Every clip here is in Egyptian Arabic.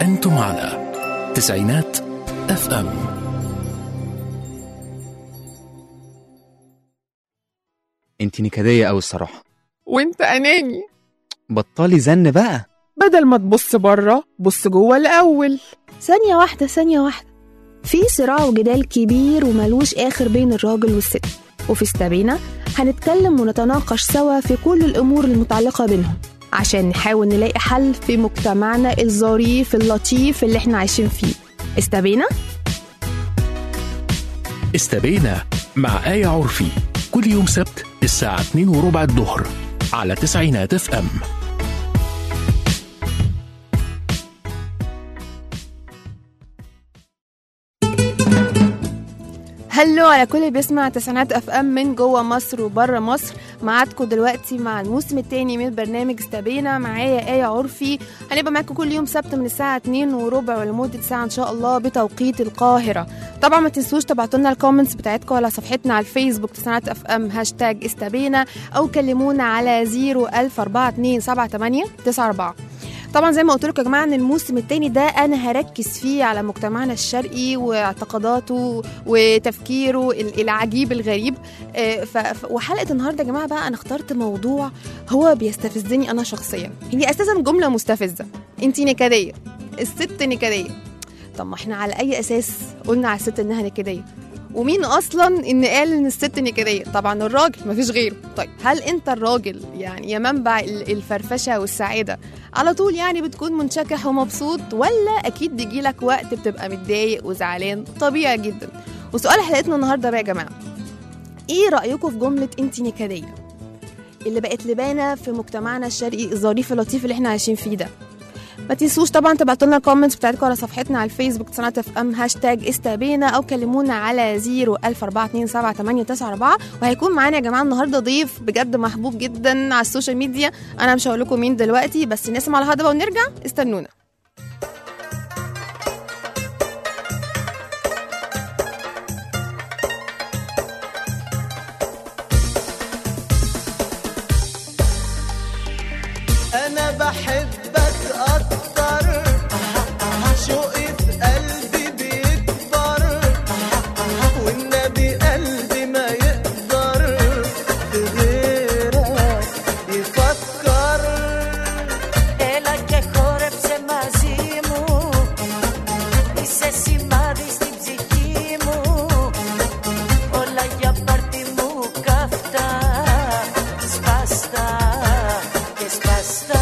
أنتم على تسعينات اف ام انت نكدية أوي الصراحة وانت اناني بطلي زن بقى بدل ما تبص بره بص جوه الاول ثانية واحدة ثانية واحدة في صراع وجدال كبير وملوش آخر بين الراجل والست وفي استبينا هنتكلم ونتناقش سوا في كل الأمور المتعلقة بينهم عشان نحاول نلاقي حل في مجتمعنا الظريف اللطيف اللي احنا عايشين فيه استبينا استبينا مع آية عرفي كل يوم سبت الساعة 2 وربع الظهر على تسعينات اف ام هلو على كل اللي بيسمع تسعينات اف ام من جوه مصر وبره مصر معاكم دلوقتي مع الموسم الثاني من برنامج استبينا معايا آية عرفي هنبقى معاكم كل يوم سبت من الساعة 2 وربع ولمدة ساعة إن شاء الله بتوقيت القاهرة طبعا ما تنسوش تبعتوا لنا الكومنتس بتاعتكم على صفحتنا على الفيسبوك تسعينات اف ام هاشتاج استبينا أو كلمونا على 01427 طبعا زي ما قلت لكم يا جماعه ان الموسم التاني ده انا هركز فيه على مجتمعنا الشرقي واعتقاداته وتفكيره ال- العجيب الغريب آه، ف- ف- وحلقه النهارده يا جماعه بقى انا اخترت موضوع هو بيستفزني انا شخصيا هي اساسا جمله مستفزه انت نكديه الست نكديه طب ما احنا على اي اساس قلنا على الست انها نكديه ومين اصلا ان قال ان الست نكديه طبعا الراجل مفيش غيره طيب هل انت الراجل يعني يا منبع ال- الفرفشه والسعاده على طول يعني بتكون منشكح ومبسوط ولا اكيد بيجيلك وقت بتبقى متضايق وزعلان طبيعي جدا وسؤال حلقتنا النهارده بقى يا جماعه ايه رايكم في جمله انت نكديه اللي بقت لبانه في مجتمعنا الشرقي الظريف اللطيف اللي احنا عايشين فيه ده ما تنسوش طبعا تبعتوا لنا الكومنتس بتاعتكم على صفحتنا على الفيسبوك صناعة اف ام هاشتاج استبينا او كلمونا على 01427 وهيكون معانا يا جماعه النهارده ضيف بجد محبوب جدا على السوشيال ميديا انا مش هقول لكم مين دلوقتي بس نسمع الهضبه ونرجع استنونا انا بحبك اكتر شوقي في قلبي بيكبر والنبي قلبي ما يقدر في غيرك يفكر Έλα και χόρεψε μαζί μου Είσαι σημάδι στην ψυχή μου Όλα για πάρτι μου καυτά Σπαστά και σπαστά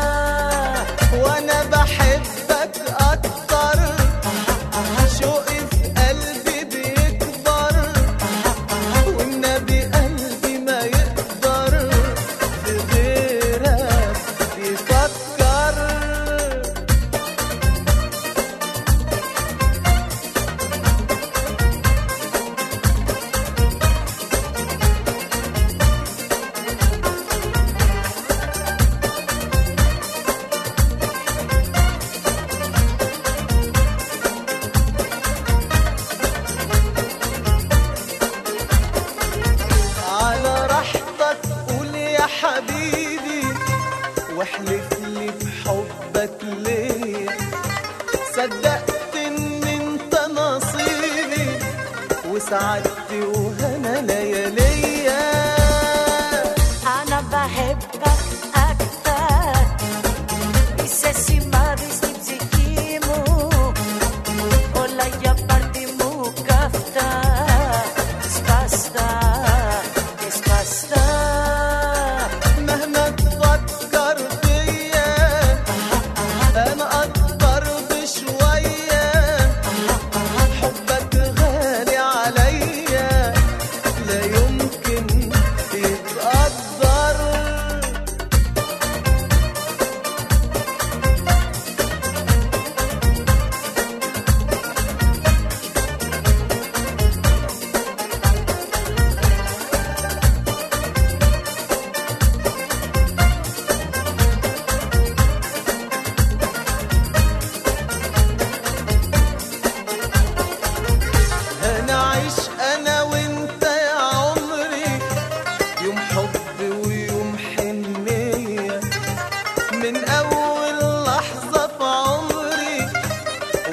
وانا بحبك اكتر شوقي في قلبي بيكبر والنبي قلبي ما يقدر في غيرك يفكر على راحتك قول يا حبيبي واحلف لي بحبك ليه صدقت ان انت نصيبي وسعدتي وهنا لياليا Άνα بحبك أكتر Είσαι σημάδι στην ψυχή μου Όλα για πάρτι μου καυτά Σπαστά και σπαστά مهما تفكر فيا انا اكبر بشويه حبك غالي عليا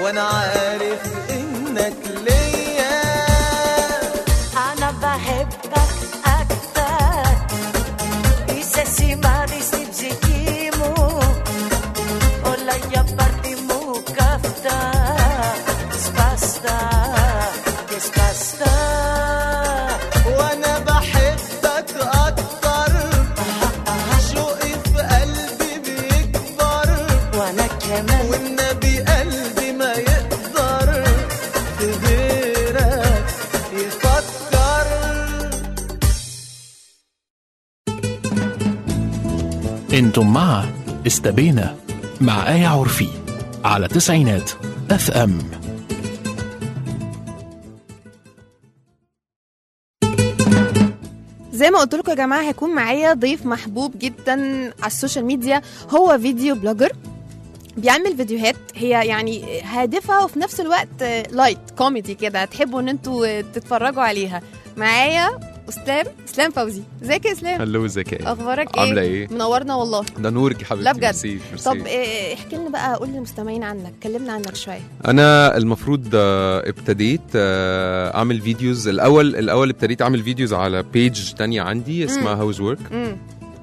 وانا عارف انك ليا أنا بحبك أكتر Isesima disipsikimu Olay ya partimu kafta Despasta Despasta وانا بحبك اكتر شوقي في قلبي بيكبر وأنا كمان والنبي قلبي ما يقدر في غيرك يفكر انتم مع استبينا مع آية عرفي على تسعينات اف ام زي ما قلت لكم يا جماعه هيكون معايا ضيف محبوب جدا على السوشيال ميديا هو فيديو بلوجر بيعمل فيديوهات هي يعني هادفه وفي نفس الوقت لايت كوميدي كده هتحبوا ان انتوا تتفرجوا عليها معايا اسلام اسلام فوزي ازيك يا اسلام هلو ازيك يا إيه؟ اخبارك ايه عامله ايه منورنا والله ده نورك يا حبيبتي لا بجد. ميرسي، ميرسي. طب إيه، احكي لنا بقى قول للمستمعين عنك كلمنا عنك شويه انا المفروض آه، ابتديت آه، اعمل فيديوز الاول الاول ابتديت اعمل فيديوز على بيج تانية عندي اسمها هاوس ورك امم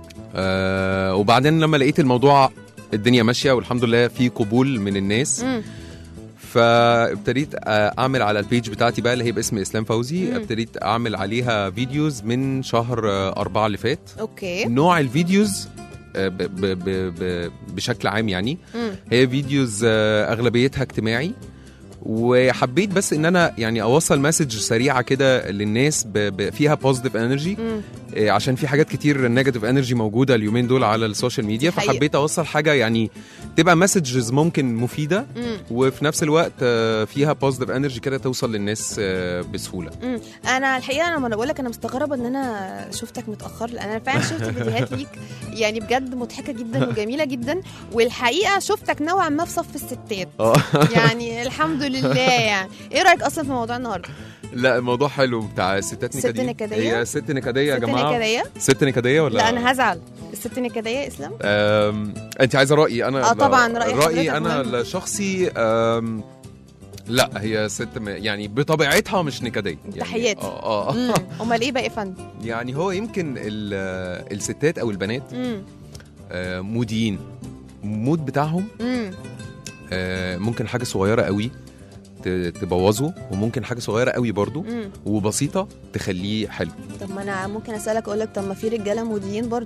آه وبعدين لما لقيت الموضوع الدنيا ماشيه والحمد لله في قبول من الناس امم فابتديت آه، اعمل على البيج بتاعتي بقى اللي هي باسم اسلام فوزي مم. ابتديت اعمل عليها فيديوز من شهر آه، أربعة اللي فات اوكي نوع الفيديوز آه، ب ب ب ب بشكل عام يعني امم هي فيديوز آه، اغلبيتها اجتماعي وحبيت بس ان انا يعني اوصل مسج سريعه كده للناس ب ب فيها بوزيتيف انرجي امم عشان في حاجات كتير نيجاتيف انرجي موجوده اليومين دول على السوشيال ميديا دي حقيقة. فحبيت اوصل حاجه يعني تبقى مسجز ممكن مفيده امم وفي نفس الوقت آه، فيها بوزيتيف انرجي كده توصل للناس آه، بسهوله امم انا الحقيقه انا لما بقول لك انا مستغربه ان انا شفتك متاخر لان انا فعلا شفت فيديوهات ليك يعني بجد مضحكه جدا وجميله جدا والحقيقه شفتك نوعا ما في صف الستات اه يعني الحمد لله يعني ايه رايك اصلا في موضوع النهارده لا الموضوع حلو بتاع الستات ست نكديه نكدية؟ هي ست نكديه يا ست جماعه نكديه ست نكديه ولا لا انا هزعل الست نكديه يا اسلام أم... انت عايزه رايي انا آه، طبعاً، رأي رايي حضرتك انا مهم. الشخصي أم... لا هي ست م... يعني بطبيعتها مش نكديه يعني تحياتي. اه اه امم امال ايه بقى يا فندم يعني هو يمكن ال... الستات او البنات امم آه، موديين المود بتاعهم امم آه، ممكن حاجه صغيره قوي ت- تبوظه وممكن حاجه صغيره قوي برضو امم وبسيطه تخليه حلو طب ما انا ممكن اسالك اقول لك طب ما في رجاله موديين برضو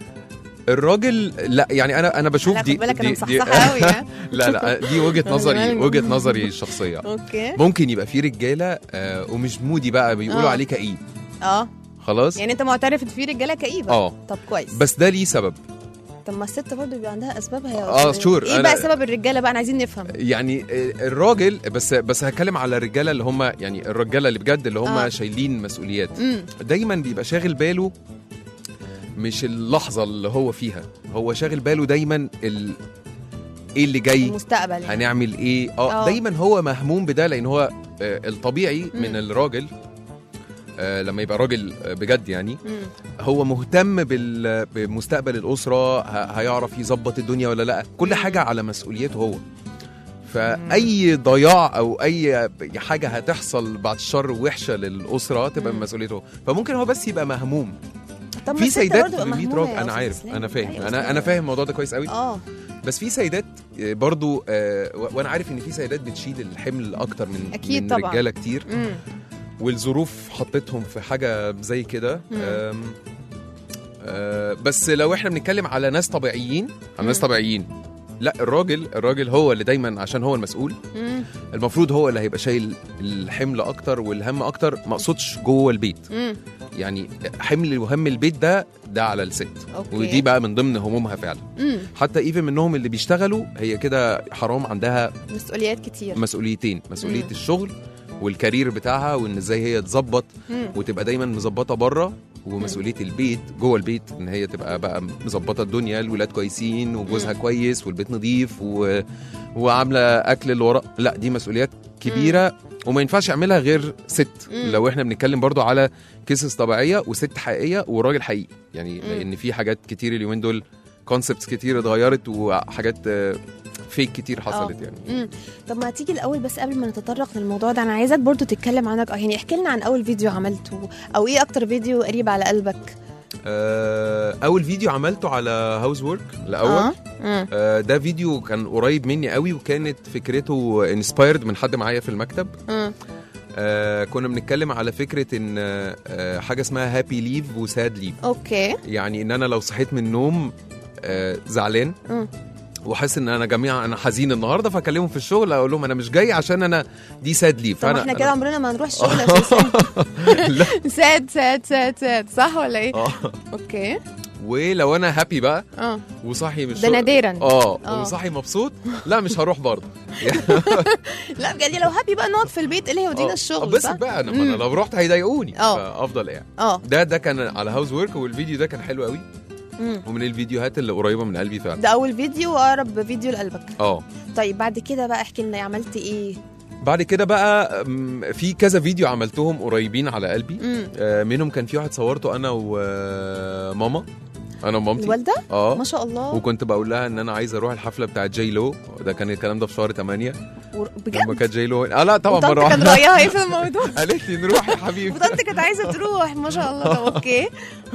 الراجل لا يعني انا انا بشوف انا دي خد بالك انا دي- دي- مصحصحه قوي ها لا لا دي وجهه أنا نظري زمان- وجهه نظري الشخصيه اوكي ممكن يبقى في رجاله آه ومش مودي بقى بيقولوا آه. عليه كئيب اه خلاص يعني انت معترف ان في رجاله كئيبه اه طب كويس بس ده ليه سبب طب ما الست برضه بيبقى عندها اسبابها يا آه، أستاذ. شور، ايه أنا- بقى سبب الرجاله بقى انا عايزين نفهم يعني آه، الراجل بس بس هتكلم على الرجاله اللي هم يعني الرجاله اللي بجد اللي هم آه. آه. شايلين مسؤوليات امم دايما بيبقى شاغل باله مش اللحظه اللي هو فيها هو شاغل باله دايما ال... ايه اللي جاي المستقبل يعني. هنعمل ايه اه آه. دايما هو مهموم بده لان هو آه، الطبيعي مم. من الراجل آه، لما يبقى راجل آه، بجد يعني مم. هو مهتم بال- بمستقبل الاسره ه- هيعرف يظبط الدنيا ولا لا كل مم. حاجه على مسؤوليته هو فاي ضياع او اي حاجه هتحصل بعد الشر وحشه للاسره تبقى من مم. مسؤوليته هو فممكن هو بس يبقى مهموم طب ما في الست سيدات برضه تبقى 100 مهمومة راجل يا انا أستاذ عارف إسلام. انا فاهم أيوة انا أستاذ. انا فاهم الموضوع ده كويس قوي اه بس في سيدات آه، برضو آه، و- وانا عارف ان في سيدات بتشيل الحمل اكتر من أكيد من طبعاً. رجاله كتير امم والظروف حطتهم في حاجه زي كده مم. آم، آه، بس لو احنا بنتكلم على ناس طبيعيين على ناس مم. طبيعيين لا الراجل الراجل هو اللي دايما عشان هو المسؤول امم المفروض هو اللي هيبقى شايل الحمل اكتر والهم اكتر ما اقصدش جوه البيت امم يعني حمل وهم البيت ده ده على الست اوكي ودي بقى من ضمن همومها فعلا امم حتى ايفن منهم اللي بيشتغلوا هي كده حرام عندها مسؤوليات كتير مسؤوليتين مسؤوليه مم. الشغل والكارير بتاعها وان ازاي هي تظبط مم. وتبقى دايما مظبطه بره ومسؤوليه البيت جوه البيت ان هي تبقى بقى مظبطه الدنيا الولاد كويسين وجوزها مم. كويس والبيت نظيف و... وعامله اكل اللي ورا لا دي مسؤوليات كبيره وما ينفعش يعملها غير ست مم. لو احنا بنتكلم برضو على كيسز طبيعيه وست حقيقيه وراجل حقيقي يعني مم. لان في حاجات كتير اليومين دول كونسبتس كتير اتغيرت وحاجات آه، فيك كتير حصلت يعني امم طب ما تيجي الاول بس قبل ما نتطرق للموضوع ده انا عايزاك برضو تتكلم عنك اه يعني احكي لنا عن اول فيديو عملته او ايه اكتر فيديو قريب على قلبك آه، اول فيديو عملته على هاوس وورك الاول اه امم آه، ده فيديو كان قريب مني قوي وكانت فكرته انسبايرد من حد معايا في المكتب امم آه كنا بنتكلم على فكره ان آه حاجه اسمها هابي ليف وساد ليف اوكي يعني ان انا لو صحيت من النوم آه زعلان مم. وحاسس ان انا جميعا انا حزين النهارده فاكلمهم في الشغل اقول لهم انا مش جاي عشان انا دي ساد ليف طب ما احنا كده عمرنا ما هنروح الشغل اساسا لا ساد ساد ساد ساد صح ولا ايه؟ آه. اوكي ولو انا هابي بقى اه وصاحي من ده الشغل نادرا اه آه. وصاحي مبسوط لا مش هروح برضه لا بجد لو هابي بقى نقعد في البيت ايه اللي هيودينا آه. الشغل بس صح؟ بقى انا ما انا مم. لو رحت هيضايقوني آه. فافضل يعني اه ده ده كان على هاوس ورك والفيديو ده كان حلو قوي مم. ومن الفيديوهات اللي قريبه من قلبي فعلا ده اول فيديو واقرب فيديو لقلبك اه طيب بعد كده بقى احكي لنا عملت ايه بعد كده بقى أم، في كذا فيديو عملتهم قريبين على قلبي امم آه، منهم كان في واحد صورته انا وماما انا ومامتي الوالده اه ما شاء الله وكنت بقول لها ان انا عايز اروح الحفله بتاعت جاي لو ده كان الكلام ده في شهر 8 و- لما بجد كانت جاي لو اه لا طبعا وطنط مره كان واحده رايها ايه في الموضوع قالت لي نروح يا حبيبي وطنط كانت عايزه تروح ما شاء الله طب اوكي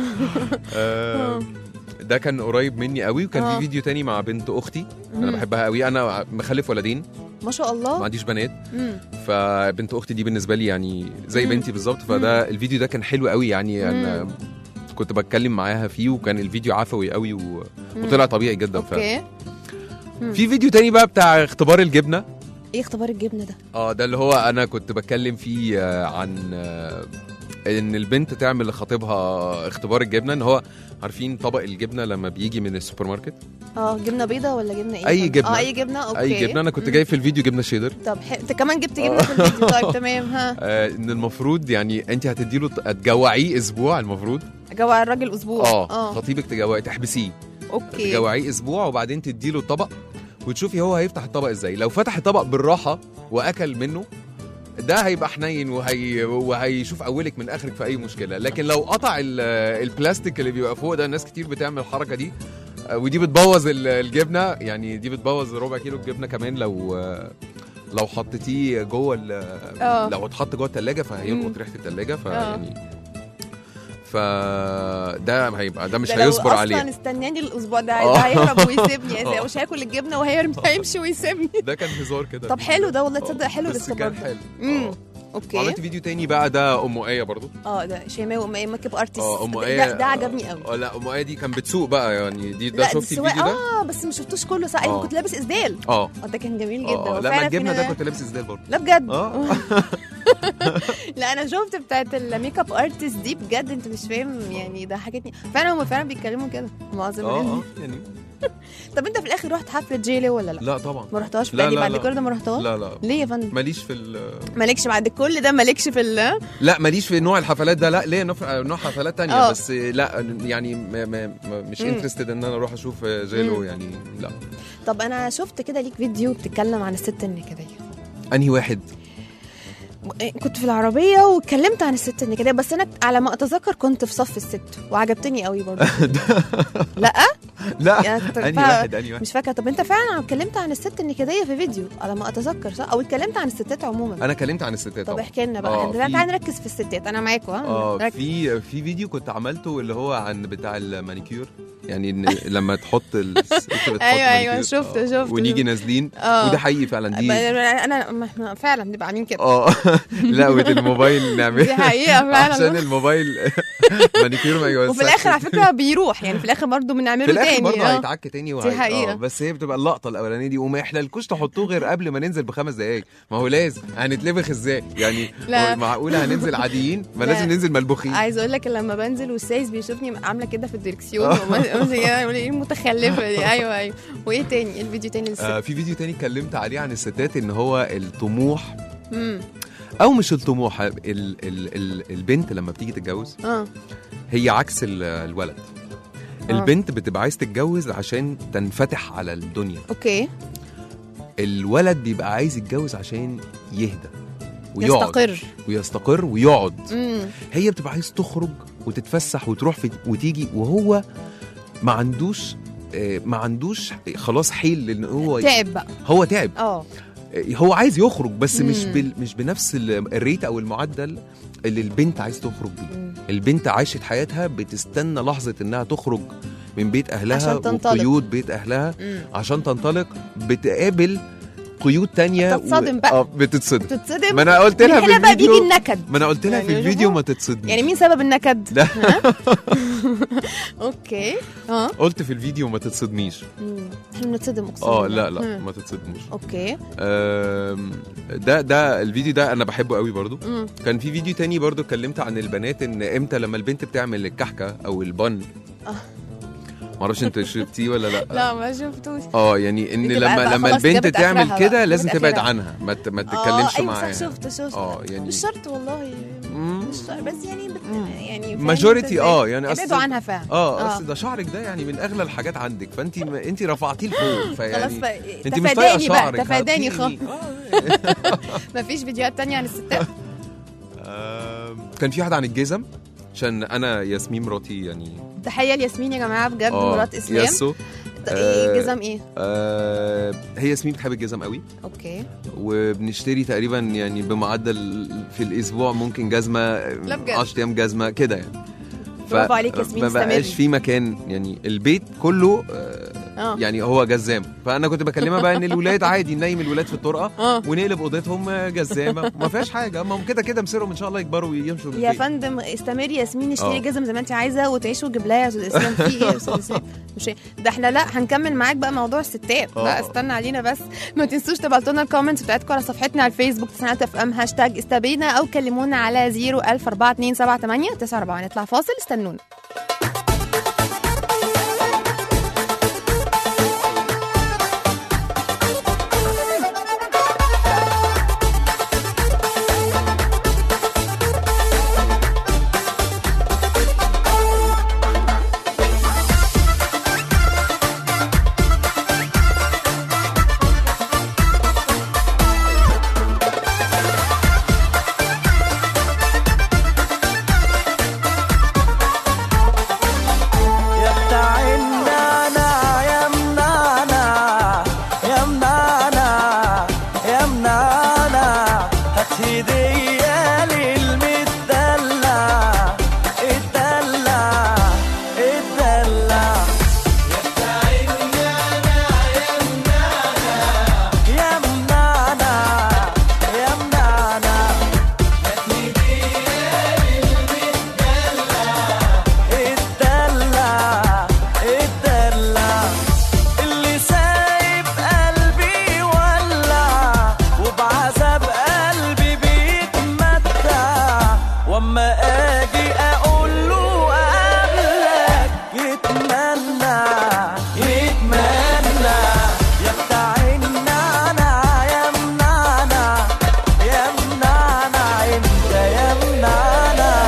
آه، ده كان قريب مني قوي وكان آه. في فيديو تاني مع بنت اختي انا مم. بحبها قوي انا مخلف ولدين ما شاء ما الله عنديش بنات امم فبنت اختي دي بالنسبه لي يعني زي مم. بنتي بالظبط فده الفيديو ده كان حلو قوي يعني انا مم. كنت بتكلم معاها فيه وكان الفيديو عفوي قوي و... وطلع طبيعي جدا فعلا اوكي مم. في فيديو تاني بقى بتاع اختبار الجبنه ايه اختبار الجبنه ده اه ده اللي هو انا كنت بتكلم فيه آه، عن آه، ان البنت تعمل لخطيبها اختبار الجبنه ان هو عارفين طبق الجبنه لما بيجي من السوبر ماركت اه جبنه بيضه ولا جبنه ايه أي جبنة. اه اي جبنه اوكي اي جبنه انا كنت مم. جايب في الفيديو جبنه شيدر طب ح... انت كمان جبت جبنه في الفيديو طيب تمام ها آه ان المفروض يعني انت هتديله تجوعيه اسبوع المفروض جوع الراجل اسبوع اه خطيبك تجوعيه تحبسيه اوكي تجوعيه اسبوع وبعدين تديله الطبق وتشوفي هو هيفتح الطبق ازاي لو فتح الطبق بالراحه واكل منه ده هيبقى حنين وهي وهيشوف اولك من اخرك في اي مشكله لكن لو قطع ال- البلاستيك اللي بيبقى فوق ده ناس كتير بتعمل الحركه دي آه، ودي بتبوظ ال- الجبنه يعني دي بتبوظ ربع كيلو الجبنه كمان لو آه، لو حطيتيه جوه ال- اه لو اتحط جوه الثلاجه فهيلقط مم. ريحه الثلاجه آه. فيعني فده هيبقى ده مش ده لو هيصبر اصلا عليه استناني الاسبوع ده آه. ده هيهرب ويسيبني يعني آه. مش هاكل الجبنه وهيرمي هيمشي ويسيبني ده كان هزار كده طب حلو ده والله آه. تصدق حلو بس الاختبار كان ده حلو امم آه. اوكي عملت فيديو تاني بقى ده ام ايه برضو اه ده شيماء وام ايه ميك اب ارتست اه ام ده, ايه ده عجبني قوي اه لا ام ايه دي كان بتسوق بقى يعني دي ده لا شفتي السواق- الفيديو ده اه بس ما شفتوش كله صح ايوه آه. كنت لابس اسدال اه اه ده كان جميل جدا اه لا وفعلا ما في الجبنه ده ناس- كنت لابس ازدال برضو لا بجد اه لا انا شفت بتاعت الميك اب ارتست دي بجد انت مش فاهم يعني ضحكتني فعلا هم فعلا بيتكلموا كده معظم اه الناس اه يعني طب انت في الاخر رحت حفله جيلي ولا لا؟ لا طبعا ما رحتهاش لا، بعد لا، بعد لا. كل ده ما رحتهاش؟ لا لا ليه يا فندم؟ ماليش في ال مالكش بعد كل ده مالكش في ال لا ماليش في نوع الحفلات ده لا ليه نوع نوع حفلات تانية آه. بس لا يعني ما ما ما مش مم. انترستد ان انا اروح اشوف جيلو مم. يعني لا طب انا شفت كده ليك فيديو بتتكلم عن الست النكديه انهي واحد كنت في العربيه واتكلمت عن الست النكديه بس انا على ما اتذكر كنت في صف الست وعجبتني قوي برضه لا لا يعني كنت انهي فا- واحد انهي واحد مش فاكره طب انت فعلا اتكلمت عن الست النكديه في فيديو على ما اتذكر صح او اتكلمت عن الستات عموما انا كلمت عن الستات طب طبعا احكي لنا بقى آه، لا في- تعالى نركز في الستات انا معاكوا ها اه ركز. في في فيديو كنت عملته اللي هو عن بتاع المانيكير يعني إن لما تحط الست بتحط أيوة، أيوة، مانيكير. شفته، آه، شفته. ونيجي نازلين اه وده حقيقي فعلا ب- دي انا ما احنا فعلا بنبقى عاملين كده اه لا والموبايل نعمل دي حقيقه فعلا عشان الموبايل مانيكير ما يوسخش وفي الاخر على فكره بيروح يعني في الاخر برضه بنعمله في الاخر تاني برضه آه. هيتعك تاني وهي... حقيقة. آه، بس هي بتبقى اللقطه الاولانيه دي وما يحللكوش تحطوه غير قبل ما ننزل بخمس دقايق ما هو لازم هنتلبخ ازاي يعني لا. هو معقوله هننزل عاديين ما لا. لازم ننزل ملبوخين عايز اقول لك لما بنزل والسايس بيشوفني عامله كده في الدركسيون وماسك كده يقول لي ايه المتخلفه دي ايوه ايوه وايه تاني إيه الفيديو تاني للست آه في فيديو تاني اتكلمت عليه عن الستات ان هو الطموح امم او مش الطموح ال ال ال البنت لما بتيجي تتجوز اه هي عكس ال- الولد آه. البنت بتبقى عايز تتجوز عشان تنفتح على الدنيا اوكي الولد بيبقى عايز يتجوز عشان يهدى ويقعد يستقر ويستقر ويقعد امم هي بتبقى عايز تخرج وتتفسح وتروح في وتيجي وهو ما عندوش آه، ما عندوش خلاص حيل لان هو تعب بقى هو تعب اه آه، هو عايز يخرج بس مش مم. بال مش بنفس ال- الريت او المعدل اللي البنت عايز تخرج بيه مم. البنت عاشت حياتها بتستنى لحظه انها تخرج من بيت اهلها عشان تنطلق. وقيود بيت اهلها مم. عشان تنطلق بتقابل قيود تانية تتصدم بقى. اه بتتصدم تتصدم ما انا قلت لها من في هنا بقى بيجي الفيديو النكد ما انا قلت لها يعني في الفيديو شوفوا. ما تتصدمش يعني مين سبب النكد؟ لا. ها؟ اوكي اه قلت في الفيديو ما تتصدميش مم. احنا بنتصدم اقسم اه بالله. لا لا مم. ما تتصدموش اوكي آم، ده ده الفيديو ده انا بحبه قوي برضو مم. كان في فيديو تاني برضو اتكلمت عن البنات ان امتى لما البنت بتعمل الكحكه او البن آه. معرفش انت شفتيه ولا لا لا ما شفتوش اه يعني ان بتبقى لما بقى لما خلاص البنت جابت تعمل آخرها كده بقى، لازم جابت تبعد آخرها. عنها ما ت- ما اه تتكلمش ايوه معاها صح شفت شفت اه يعني مش شرط والله مم. مش شرط بس يعني بت... يعني ماجوريتي اه يعني ابعدوا اصل عنها فعلا اه اصل ده شعرك ده يعني من اغلى الحاجات عندك فانت انت رفعتيه لفوق خلاص فيعني ف... انت مش طايقه تفاداني بقى شعرك تفاداني خالص هاتيلي. مفيش فيديوهات تانية عن الستات آم، كان في واحد عن الجزم عشان انا ياسمين مراتي يعني تحية لياسمين يا جماعة بجد آه، مرات اسلام ياسو ط- ايه آه، جزم ايه آه هي ياسمين بتحب الجزم قوي اوكي وبنشتري تقريبا يعني بمعدل في الاسبوع ممكن جزمه لا بجد. 10 ايام جزمه كده يعني برافو عليك ياسمين ما بقاش استمري. في مكان يعني البيت كله آه، اه يعني هو جزام فانا كنت بكلمها بقى ان الولاد عادي ننيم الولاد في الطرقه اه ونقلب اوضتهم آه، جزامه ما فيهاش حاجه ما هم كده كده مصيرهم ان شاء الله يكبروا ويمشوا يا بالبيت. فندم استمري ياسمين اشتري آه. جزم زي ما انت عايزه وتعيش وتجيب لها يا استاذ اسلام في ايه يا استاذ اسلام مش إيه؟ ده احنا لا هنكمل معاك بقى موضوع الستات آه. لا استنى علينا بس ما تنسوش تبعتوا لنا الكومنتس بتاعتكم على صفحتنا على الفيسبوك تسعينات اف ام هاشتاج استبينا او كلمونا على 0104278 94 نطلع فاصل استنونا يا بتاع النانا يا منانا يا منانا يا منانا هات هدية للمدلع الدلع الدلع يا منانا يا منانا الدلع الدلع اللي سايب قلبي ولع وبعذاب قلبي بيتمتع واما اجي اقول له قبلك يتمنى يتمنى يا بتاع النعنع يا منعنع يا منعنع انت يا منعنع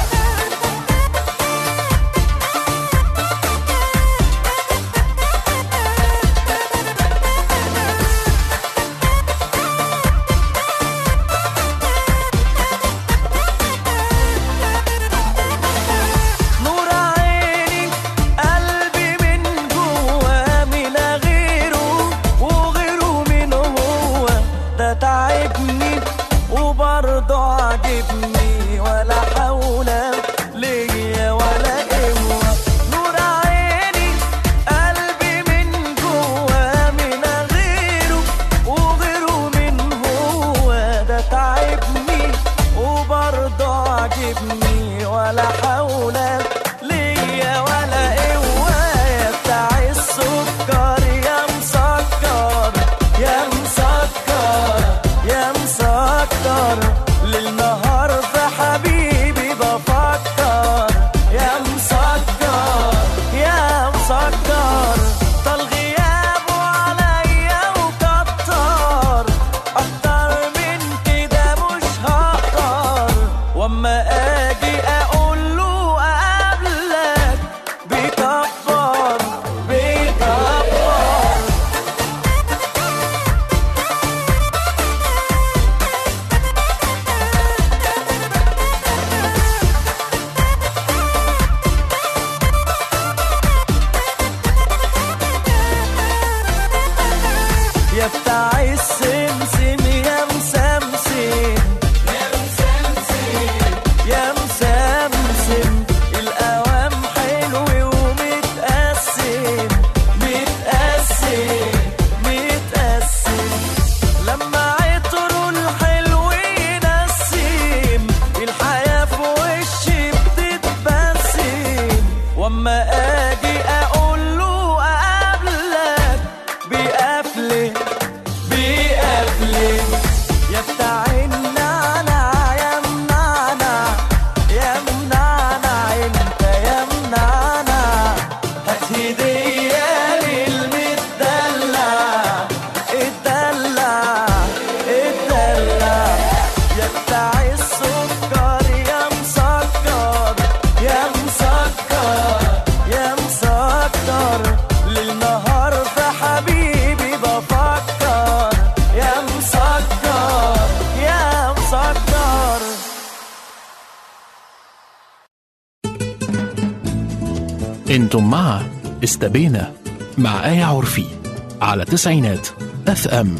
نور عيني قلبي من جوا من غيره وغيره من هو ده تعبني وبرضه عاجبني ولا حول ليا ولا قوة نور عيني قلبي من جوا من غيره وغيره من هو ده تعبني وبرضه عاجبني ولا حول ليا ولا قوة يا بتاع السكر يا مسكر يا مسكر يا مسكر للنهار في حبيبي بفكر يا مسكر يا مسكر طال غيابه عليا وكتر اكتر من كده مش هقدر واما اجي السمسم يا مسمسم يا مسمسم القوام حلو ومتقسم متقسم متقسم لما عطره الحلو ينسم الحياة في وشي بتتبسم واما اجي اقول له اقابلك بقفله بقفله يا بتاع النعنع يا منعنع يا منعنع انت يا منعنع هات هدية للمدلع اتدلع اتدلع يا بتاع السكر يا مسكر يا مسكر يا مسكر للنهار في حبيبي بفكر يا مسكر يا مسكر انتم مع استبينا مع آية عرفي على تسعينات اف ام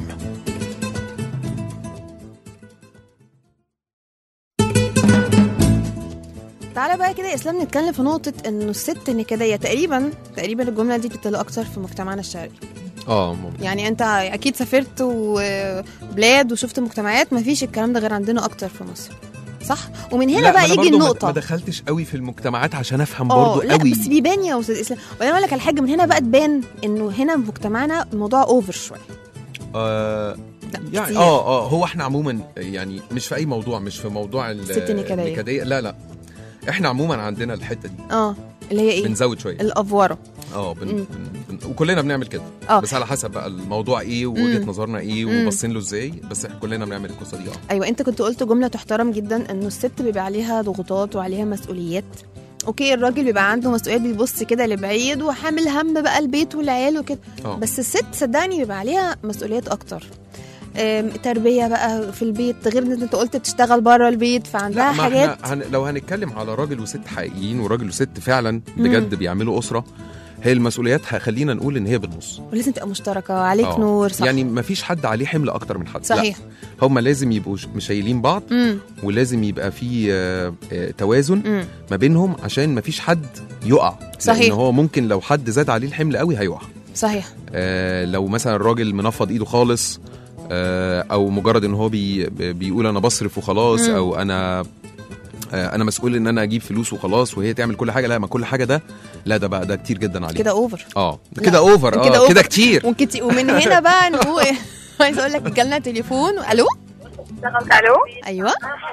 تعالى بقى كده يا اسلام نتكلم في نقطة انه الست نكدية تقريبا تقريبا الجملة دي بتطلع اكتر في مجتمعنا الشرقي اه ممكن يعني انت اكيد سافرت وبلاد وشفت مجتمعات ما فيش الكلام ده غير عندنا اكتر في مصر صح ومن هنا لا، ما بقى أنا يجي برضو ما- النقطة ما دخلتش قوي في المجتمعات عشان افهم اه برضو لا قوي بس بيبان يا استاذ اسلام وانا اقول لك على حاجه من هنا بقى تبان انه هنا في مجتمعنا الموضوع اوفر شويه آه لا يعني كتير. اه اه هو احنا عموما يعني مش في اي موضوع مش في موضوع ال- الست النكدية. النكدية لا لا احنا عموما عندنا الحته دي اه اللي هي ايه بنزود شويه الافوره اه بن... مم. بن... بن... وكلنا بنعمل كده اه. بس على حسب بقى الموضوع ايه ووجهه مم. نظرنا ايه مم. وباصين له ازاي بس احنا كلنا بنعمل القصه دي اه ايوه انت كنت قلت جمله تحترم جدا انه الست بيبقى عليها ضغوطات وعليها مسؤوليات اوكي الراجل بيبقى عنده مسؤوليات بيبص كده لبعيد وحامل هم بقى البيت والعيال وكده اه بس الست صدقني بيبقى عليها مسؤوليات اكتر أم، تربيه بقى في البيت غير ان انت قلت بتشتغل بره البيت فعندها لا ما حاجات احنا هن... لو هنتكلم على راجل وست حقيقيين وراجل وست فعلا بجد بيعملوا اسره هي المسؤوليات ه- خلينا نقول ان هي بالنص ولازم تبقى مشتركه عليك آه. نور صح يعني ما فيش حد عليه حمل اكتر من حد صحيح لا هم لازم يبقوا ش- مشايلين بعض امم ولازم يبقى في آه، آه، توازن امم ما بينهم عشان ما فيش حد يقع صحيح. لان هو ممكن لو حد زاد عليه الحمل قوي هيقع صحيح آه، لو مثلا الراجل منفض ايده خالص آه، او مجرد ان هو بي بيقول انا بصرف وخلاص مم. او انا آه، انا مسؤول ان انا اجيب فلوس وخلاص وهي تعمل كل حاجه لا ما كل حاجه ده لا ده بقى ده كتير جدا عليه كده اوفر اه لا، كده اوفر كده اه أوفر. كده كتير وكتير ومن هنا بقى نقول عايز اقول لك جالنا تليفون الو الو ايوه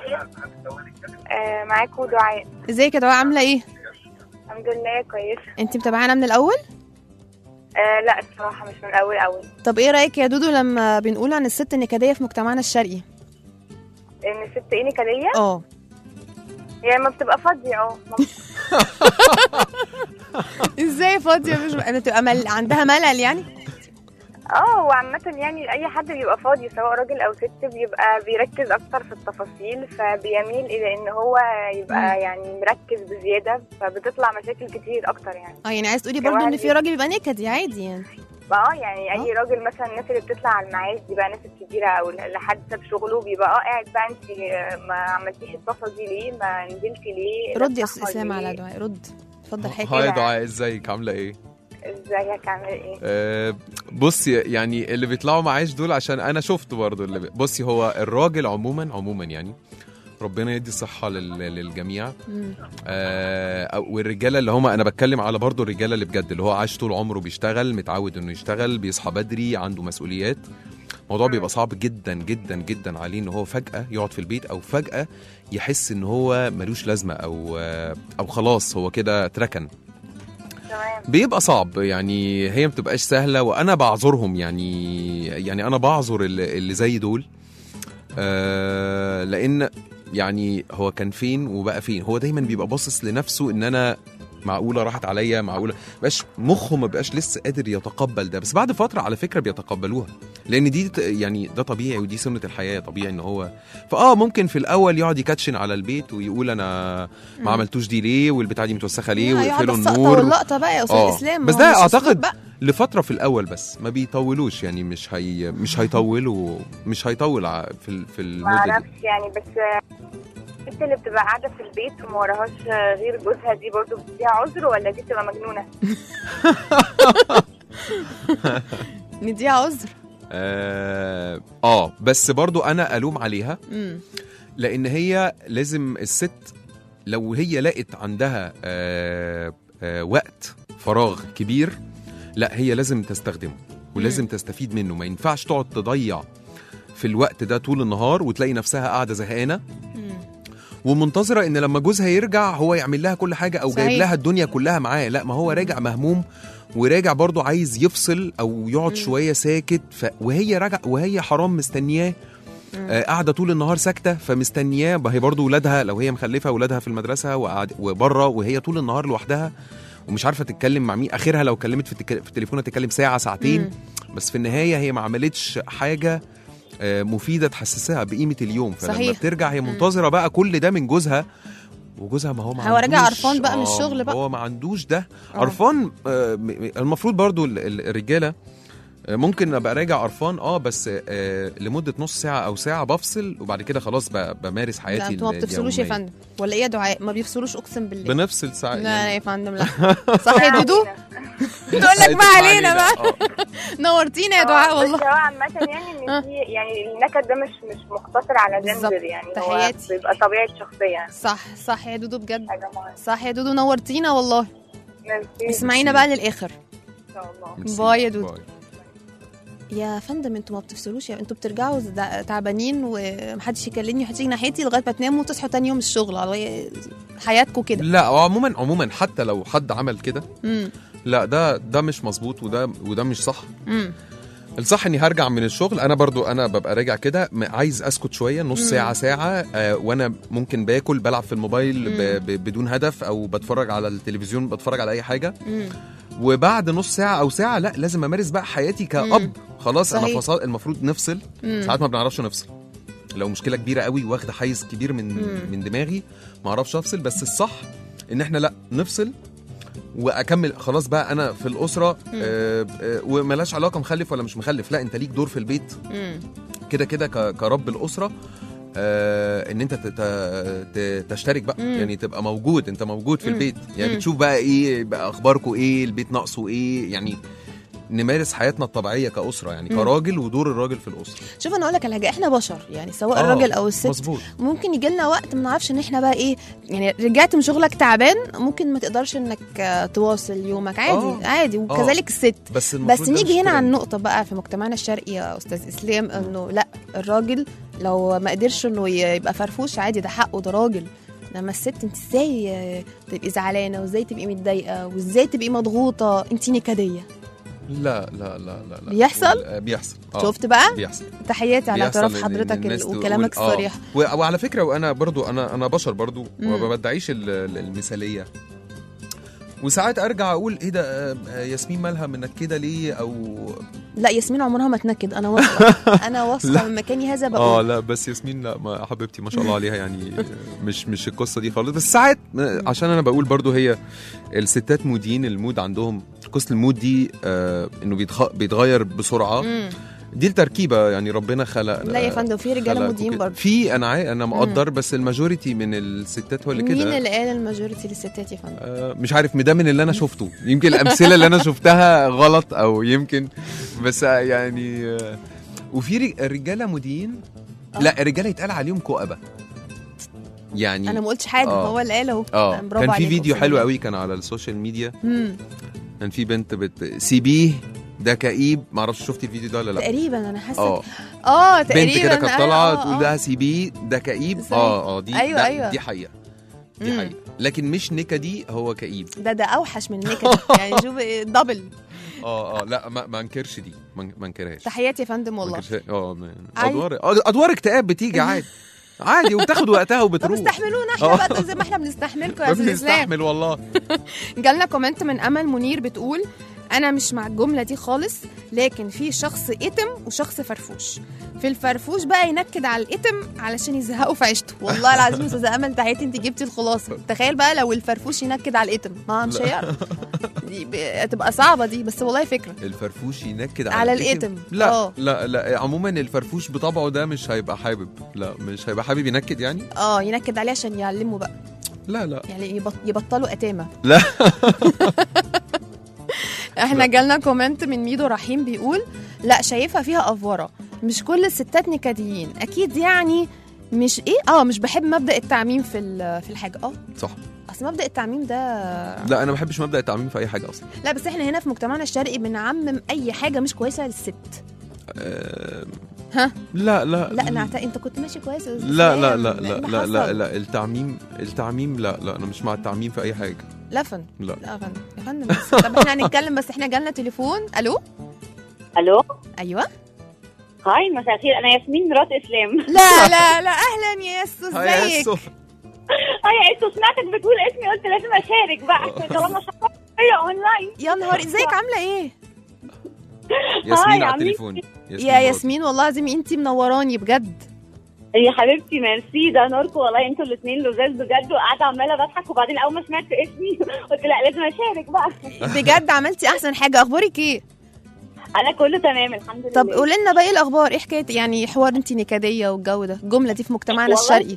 آه معاكم دعاء ازيك يا دعاء عامله ايه الحمد لله كويسه انت متابعانا من الاول آه لا الصراحه مش من الاول قوي طب ايه رايك يا دودو لما بنقول عن الست النكديه في مجتمعنا الشرقي ان الست ايه نكديه اه هي ما بتبقى فاضيه اه ازاي فاضيه مش بتبقى مل... عندها ملل يعني اه وعامة يعني أي حد بيبقى فاضي سواء راجل أو ست بيبقى بيركز أكتر في التفاصيل فبيميل إلى إن هو يبقى يعني مركز بزيادة فبتطلع مشاكل كتير أكتر يعني اه يعني عايز تقولي برضو ان في راجل بيبقى نكدي عادي يعني ما اه يعني أي راجل مثلا الناس اللي بتطلع على المعاش دي بقى ناس الكبيرة أو لحد ساب شغله بيبقى اه قاعد بقى أنت ما عملتيش الطاقة دي ليه ما نزلتي ليه رد يا لابسة استاذ اسلام أحمر على ليه؟ دعاء رد اتفضل هاي حاجه دعاء ازيك عامله ايه ازيك عامل ايه؟ آه، بصي يعني اللي بيطلعوا معاش دول عشان انا شفت برضو اللي بي... بصي هو الراجل عموما عموما يعني ربنا يدي الصحة لل... للجميع مم. آه أو- والرجالة اللي هم أنا بتكلم على برضو الرجالة اللي بجد اللي هو عاش طول عمره بيشتغل متعود إنه يشتغل بيصحى بدري عنده مسؤوليات الموضوع بيبقى صعب جدا جدا جدا عليه إن هو فجأة يقعد في البيت أو فجأة يحس إن هو ملوش لازمة أو آه، أو خلاص هو كده اتركن تمام بيبقى صعب يعني هي ما بتبقاش سهله وانا بعذرهم يعني يعني انا بعذر اللي, اللي زي دول آه لان يعني هو كان فين وبقى فين هو دايما بيبقى باصص لنفسه ان انا معقوله راحت عليا معقوله بقاش مخه ما بقاش لسه قادر يتقبل ده بس بعد فتره على فكره بيتقبلوها لان دي ت- يعني ده طبيعي ودي سنه الحياه طبيعي ان هو فاه ممكن في الاول يقعد يكاتشن على البيت ويقول انا ما عملتوش دي ليه والبتاعه دي متوسخه ليه هيقعد ويقفلوا السقطة النور واللقطه بقى يا استاذ آه. اسلام بس هو ده مش أسلوب أعتقد بقى. لفتره في الاول بس ما بيطولوش يعني مش هي مش هيطولوا مش هيطول ع- في ال- في ما المده دي اعرفش يعني بس الست اللي بتبقى قاعده في البيت وما وراهاش غير جوزها دي برضو بتديها عذر ولا دي بتبقى مجنونه؟ نديها عذر آه, اه بس برضو انا الوم عليها مم. لان هي لازم الست لو هي لقت عندها آه آه وقت فراغ كبير لا هي لازم تستخدمه ولازم تستفيد منه ما ينفعش تقعد تضيع في الوقت ده طول النهار وتلاقي نفسها قاعده زهقانه مم. ومنتظره ان لما جوزها يرجع هو يعمل لها كل حاجه او جايب صحيح. لها الدنيا كلها معاه لا ما هو راجع مهموم وراجع برضه عايز يفصل او يقعد شويه ساكت ف... وهي راجع وهي حرام مستنياه آه قاعده طول النهار ساكته فمستنياه ما هي برضه ولادها لو هي مخلفه ولادها في المدرسه وقاعد وبره وهي طول النهار لوحدها ومش عارفه تتكلم مع مين اخرها لو كلمت في, التك... في التليفون تتكلم ساعه ساعتين مم. بس في النهايه هي ما عملتش حاجه آه، مفيده تحسسها بقيمه اليوم فلما صحيح. بترجع هي منتظره بقى كل ده من جوزها وجوزها ما هو ما هو راجع عندوش- قرفان بقى من آه، الشغل بقى. هو ما عندوش ده آه. قرفان آه، م- م- المفروض برضو ال- ال- الرجاله آه، ممكن ابقى راجع قرفان اه بس آه لمده نص ساعه او ساعه بفصل وبعد كده خلاص ب- بمارس لا حياتي انتوا ما بتفصلوش يا اليومية. فندم ولا ايه يا دعاء ما بيفصلوش اقسم بالله بنفصل ساعه لا لا يعني يا فندم لا صح يا دودو تقول لك ساعتك ما علينا بقى آه. نورتينا يا دعاء آه، والله بس هو عامة يعني ان دي يعني النكد ده مش مش مقتصر على بالظبط. جندر يعني هو تحياتي. بيبقى طبيعة شخصية صح صح يا دودو بجد حاجة معينة صح يا دودو نورتينا والله ميرسي اسمعينا بقى للاخر ان شاء الله ميرسي. باي يا دودو. باي. يا فندم انتوا ما بتفصلوش يا انتوا بترجعوا زد- تعبانين ومحدش يكلمني ومحدش يجي ناحيتي لغايه ما تناموا وتصحوا تاني يوم الشغل على حياتكم كده لا هو عموما عموما حتى لو حد عمل كده امم لا ده ده مش مظبوط وده وده مش صح امم الصح اني هرجع من الشغل انا برضو انا ببقى راجع كده م- عايز اسكت شويه نص مم. ساعه ساعه آه وانا ممكن باكل بلعب في الموبايل مم. ب ب بدون هدف او بتفرج على التلفزيون بتفرج على اي حاجه امم وبعد نص ساعه او ساعه لا لازم امارس بقى حياتي كاب خلاص صحيح. انا فصل المفروض نفصل مم. ساعات ما بنعرفش نفصل لو مشكله كبيره قوي واخده حيز كبير من مم. من دماغي ما اعرفش افصل بس الصح ان احنا لا نفصل واكمل خلاص بقى انا في الاسره آه آه وملاش علاقه مخلف ولا مش مخلف لا انت ليك دور في البيت امم كده كده ك- كرب الاسره آه ان انت تت- ت- تشترك بقى مم. يعني تبقى موجود انت موجود في مم. البيت يعني مم. بتشوف بقى ايه بقى اخباركم ايه البيت ناقصه ايه يعني نمارس حياتنا الطبيعيه كاسره يعني مم. كراجل ودور الراجل في الاسره شوف انا اقول لك على حاجه احنا بشر يعني سواء آه، الراجل او الست مظبوط ممكن يجي لنا وقت ما نعرفش ان احنا بقى ايه يعني رجعت من شغلك تعبان ممكن ما تقدرش انك آه، تواصل يومك عادي آه. عادي وكذلك الست بس بس المفروض ده نيجي مش هنا على ترند. النقطة بقى في مجتمعنا الشرقي يا أستاذ إسلام إنه لا الراجل لو ما قدرش إنه ي- يبقى فرفوش عادي ده حقه ده راجل لما الست انت ازاي آه، تبقي زعلانه وازاي تبقي متضايقه وازاي تبقي مضغوطه انت نكديه لا لا لا لا, لا. بيحصل؟ آه، بيحصل آه. شفت بقى بيحصل تحياتي على بيحصل اعتراف إن- إن حضرتك الناس ال- تقول- وكلامك آه. الصريح و- وعلى فكره وانا برضو انا انا بشر برضو مم. وما بدعيش ال- ال- المثاليه وساعات ارجع اقول ايه ده آه، آه، ياسمين مالها منك كده ليه او لا ياسمين عمرها ما تنكد انا واثقه انا واثقه من مكاني هذا اه بقول لا بس ياسمين لا ما حبيبتي ما شاء الله عليها يعني مش مش القصه دي خالص بس ساعات عشان انا بقول برضو هي الستات مودين المود عندهم قصه المود دي آه انه بيتخ... بيتغير بسرعه مم. دي التركيبه يعني ربنا خلق لا يا فندم في رجاله خلق مودين وكده. برضه في انا عاي... انا مقدر بس الماجوريتي من الستات هو اللي مين كده اللي قال الماجوريتي للستات يا فندم آه، مش عارف ده من اللي انا شفته يمكن الامثله اللي انا شفتها غلط او يمكن بس آه، يعني آه، وفي رج- رجاله مودين لا الرجاله يتقال عليهم كؤبه يعني انا ما قلتش حاجه آه. هو اللي قال اهو اه برافو كان في عليك، فيديو أقسم حلو بالله. قوي كان على السوشيال ميديا مم. كان في بنت بت سيبيه ده كئيب معرفش شفتي الفيديو ده ولا لا تقريبا انا حاسه اه اه تقريبا بنت كده كانت أيوة، طالعه آه، تقول آه. لها سيبيه ده كئيب صحيح. اه اه دي أيوة، ده أيوة. دي حقيقه دي مم. حقيقه لكن مش نكدي هو كئيب ده ده اوحش من النكد يعني شوف إيه، دبل اه اه لا ما ما انكرش دي ما ما انكرهاش تحياتي يا فندم ما والله انكرش اه عاي- ادوار ادوار اكتئاب بتيجي عادي عادي وبتاخد وقتها طب وبتروح استحملونا احنا آه. بقى زي ما احنا بنستحملكم يا ما استاذ اسلام بنستحمل والله جالنا كومنت من امل منير بتقول انا مش مع الجمله دي خالص لكن في شخص اتم وشخص فرفوش في الفرفوش بقى ينكد على الاتم علشان يزهقوا في عيشته والله العظيم يا استاذه امل تحياتي انت جبتي الخلاصه تخيل بقى لو الفرفوش ينكد على الاتم ما مش هيعرف دي ب- هتبقى صعبه دي بس والله فكره الفرفوش ينكد على على الإتم. لا آه. لا لا عموما الفرفوش بطبعه ده مش هيبقى حابب لا مش هيبقى حابب ينكد يعني اه ينكد عليه عشان يعلموا بقى لا لا يعني يبط- يبطلوا اتامه لا. احنا جالنا كومنت من ميدو رحيم بيقول لا شايفها فيها افوره مش كل الستات نكديين اكيد يعني مش ايه اه مش بحب مبدا التعميم في ال- في الحاجه اه صح اصل مبدا التعميم ده لا انا ما بحبش مبدا التعميم في اي حاجه اصلا لا بس احنا هنا في مجتمعنا الشرقي بنعمم اي حاجه مش كويسه للست أه... ها؟ لا لا لا انا أعتقد انت كنت ماشي كويس يا أستاذ لا لا إسلام. لا إيه لا اللي لا لا, حصل؟ لا التعميم التعميم لا لا انا مش مع التعميم في اي حاجه لا فن لا لا فن يا فندم بس طب احنا هنتكلم بس احنا جالنا تليفون الو الو ايوه هاي مساء الخير انا ياسمين مرات اسلام لا لا لا اهلا يا ياسو هاي يا ازيك ياسو. هاي انتوا سمعتك بتقول اسمي قلت لازم اشارك بقى طالما شكرت فيا اونلاين يا نهار ازيك عامله ايه ياسمين على عاملين التليفون يا مراد. ياسمين والله العظيم انتي منوراني بجد يا حبيبتي ميرسي ده نوركم والله انتوا الاثنين لزاز بجد وقاعده عماله بضحك وبعدين اول ما سمعت اسمي قلت لا لازم اشارك بقى بجد عملتي احسن حاجه اخبارك ايه انا كله تمام الحمد لله طب قولي لنا بقى ايه الاخبار ايه حكايه يعني حوار انتي نكديه والجو ده الجمله دي في مجتمعنا والله الشرقي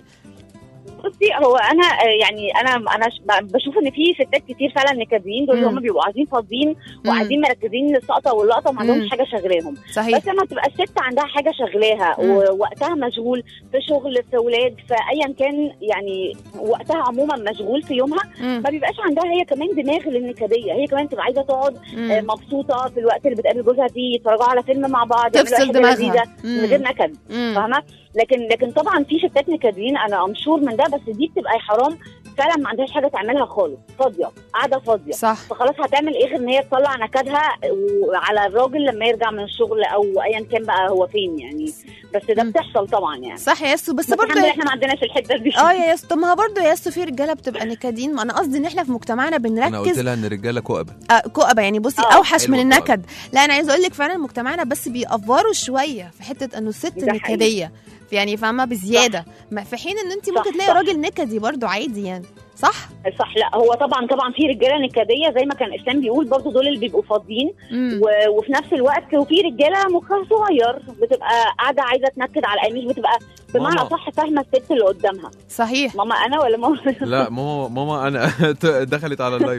بصي هو انا آه، يعني انا انا ش- ب- بشوف ان في ستات كتير فعلا نكديين دول مم. هم بيبقوا قاعدين فاضيين مم. وقاعدين مركزين للسقطه واللقطه وما مم. عندهمش حاجه شغلاهم صحيح بس لما تبقى الست عندها حاجه شغلاها مم. ووقتها مشغول في شغل في اولاد في ايا كان يعني وقتها عموما مشغول في يومها مم. ما بيبقاش عندها هي كمان دماغ للنكديه هي كمان تبقى عايزه تقعد آه، مم. مبسوطه في الوقت اللي بتقابل جوزها فيه يتفرجوا على فيلم مع بعض يعملوا تفصل أي حاجة لذيذة دماغها من غير نكد مم. فاهمه لكن لكن طبعا في ستات نكديين انا امشور من ده بس دي بتبقى حرام فعلا ما عندهاش حاجه تعملها خالص فاضيه قاعده فاضيه صح فخلاص هتعمل ايه غير ان هي تطلع نكدها على الراجل لما يرجع من الشغل او ايا كان بقى هو فين يعني بس ده مم. بتحصل طبعا يعني صح يا ياسو بس بس الحمد لله برضه احنا ما عندناش الحته دي اه يا ياسو طب ما هو برضه يا ياسو في رجاله بتبقى نكدين ما انا قصدي ان احنا في مجتمعنا انا قلت بنركز لها ان الرجاله كؤبه آه، كؤبه يعني بصي آه، اوحش حلوة من الكؤبة. النكد لا انا عايزه اقول لك فعلا مجتمعنا بس بيأفوروا شويه في حته انه الست ده حقيقي. نكديه يعني فاهمه بزياده ما في حين ان انت ممكن صح، تلاقي صح. راجل نكدي برضه عادي يعني صح صح لا هو طبعا طبعا في رجاله نكديه زي ما كان اسلام بيقول برضو دول اللي بيبقوا فاضيين امم و- وفي نفس الوقت وفي رجاله مخها صغير بتبقى قاعده عايزه تنكد على اي مش بتبقى بمعنى ماما. اصح فاهمه الست اللي قدامها صحيح ماما انا ولا ماما لا ماما ماما انا دخلت على اللايف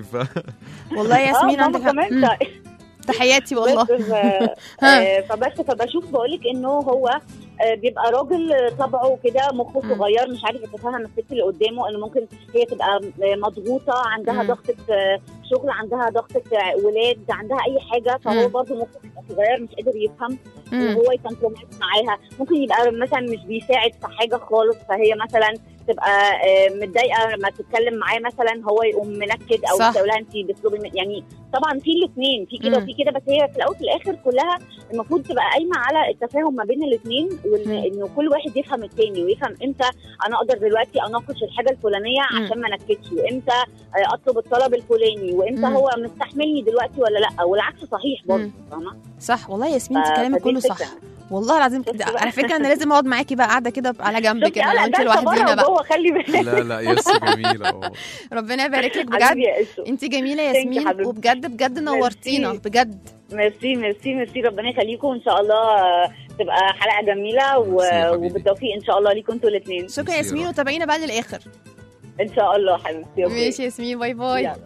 والله يا ياسمين اه عندك ماما حق. كمان مم. طيب. تحياتي والله بس ف- ها. آه، فبس فبشوف بقولك انه هو آه، بيبقى راجل طبعه كده مخه مم. صغير مش عارف يتفهم الست اللي قدامه انه ممكن هي تبقى آه، مضغوطه عندها مم. ضغطه آه، شغل عندها ضغطه آه، ولاد عندها اي حاجه فهو مم. برضه مخه بيبقى صغير مش قادر يفهم ان مم. هو يكمبرومايز معاها ممكن يبقى مثلا مش بيساعد في حاجه خالص فهي مثلا تبقى آه، متضايقه لما تتكلم معاه مثلا هو يقوم منكد او صح. تقول لها انت بتطلبي من- يعني طبعا في الاثنين في كده مم. وفي كده بس هي في الاول وفي الاخر كلها المفروض تبقى قايمه على التفاهم ما بين الاثنين مم. وانه كل واحد يفهم الثاني ويفهم امتى انا اقدر دلوقتي اناقش الحاجه الفلانيه مم. عشان ما نكدش وامتى آه، اطلب الطلب الفلاني وامتى مم. هو مستحملني دلوقتي ولا لا والعكس صحيح برضه مم. فاهمه صح والله يا ياسمين انت ف- كلامك فدي كله صح الفكرة. والله العظيم شفتي كده بقى؟ على فكره انا لازم اقعد معاكي بقى قاعده كده على جنب شفتي كده اه لو لا انت ده لوحدينا بره بقى وجوه خلي بالك لا لا ياسو جميله أوه. ربنا يبارك لك حبيبي بجد يا إسو. انت جميله يا Thank you ياسمين حبيبتي. وبجد بجد نورتينا ميرسي. بجد ميرسي ميرسي ميرسي ربنا يخليكم وان شاء الله آه، تبقى حلقه جميله و... ميرسي يا حبيبي. وبالتوفيق ان شاء الله ليكم انتوا الاثنين شكرا يا ميرسي يا ياسمين رب. وتابعينا بقى للاخر ان شاء الله حبيبتي أوكي. ماشي يا ياسمين باي باي يلا.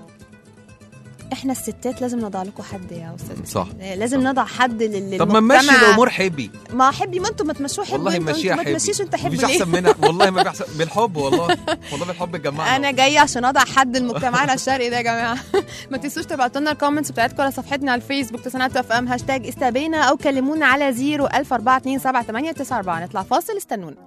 احنا الستات لازم نضع لكم حد يا استاذ صح لازم صح. نضع حد لل طب ما نمشي للمجتمع. الامور حبي ما حبي ما انتوا ما تمشوه حبي والله انتوا- مشيها انتوا ما حبي تمشيش انت حبي مفيش ليه احسن منها والله ما بيحسن بالحب والله والله بالحب الجماعه انا جايه عشان اضع حد لمجتمعنا الشرقي ده يا جماعه ما تنسوش تبعتوا لنا الكومنتس بتاعتكم على صفحتنا على الفيسبوك تسعينات اف ام هاشتاج استبينا او كلمونا على 0 104278 نطلع فاصل استنونا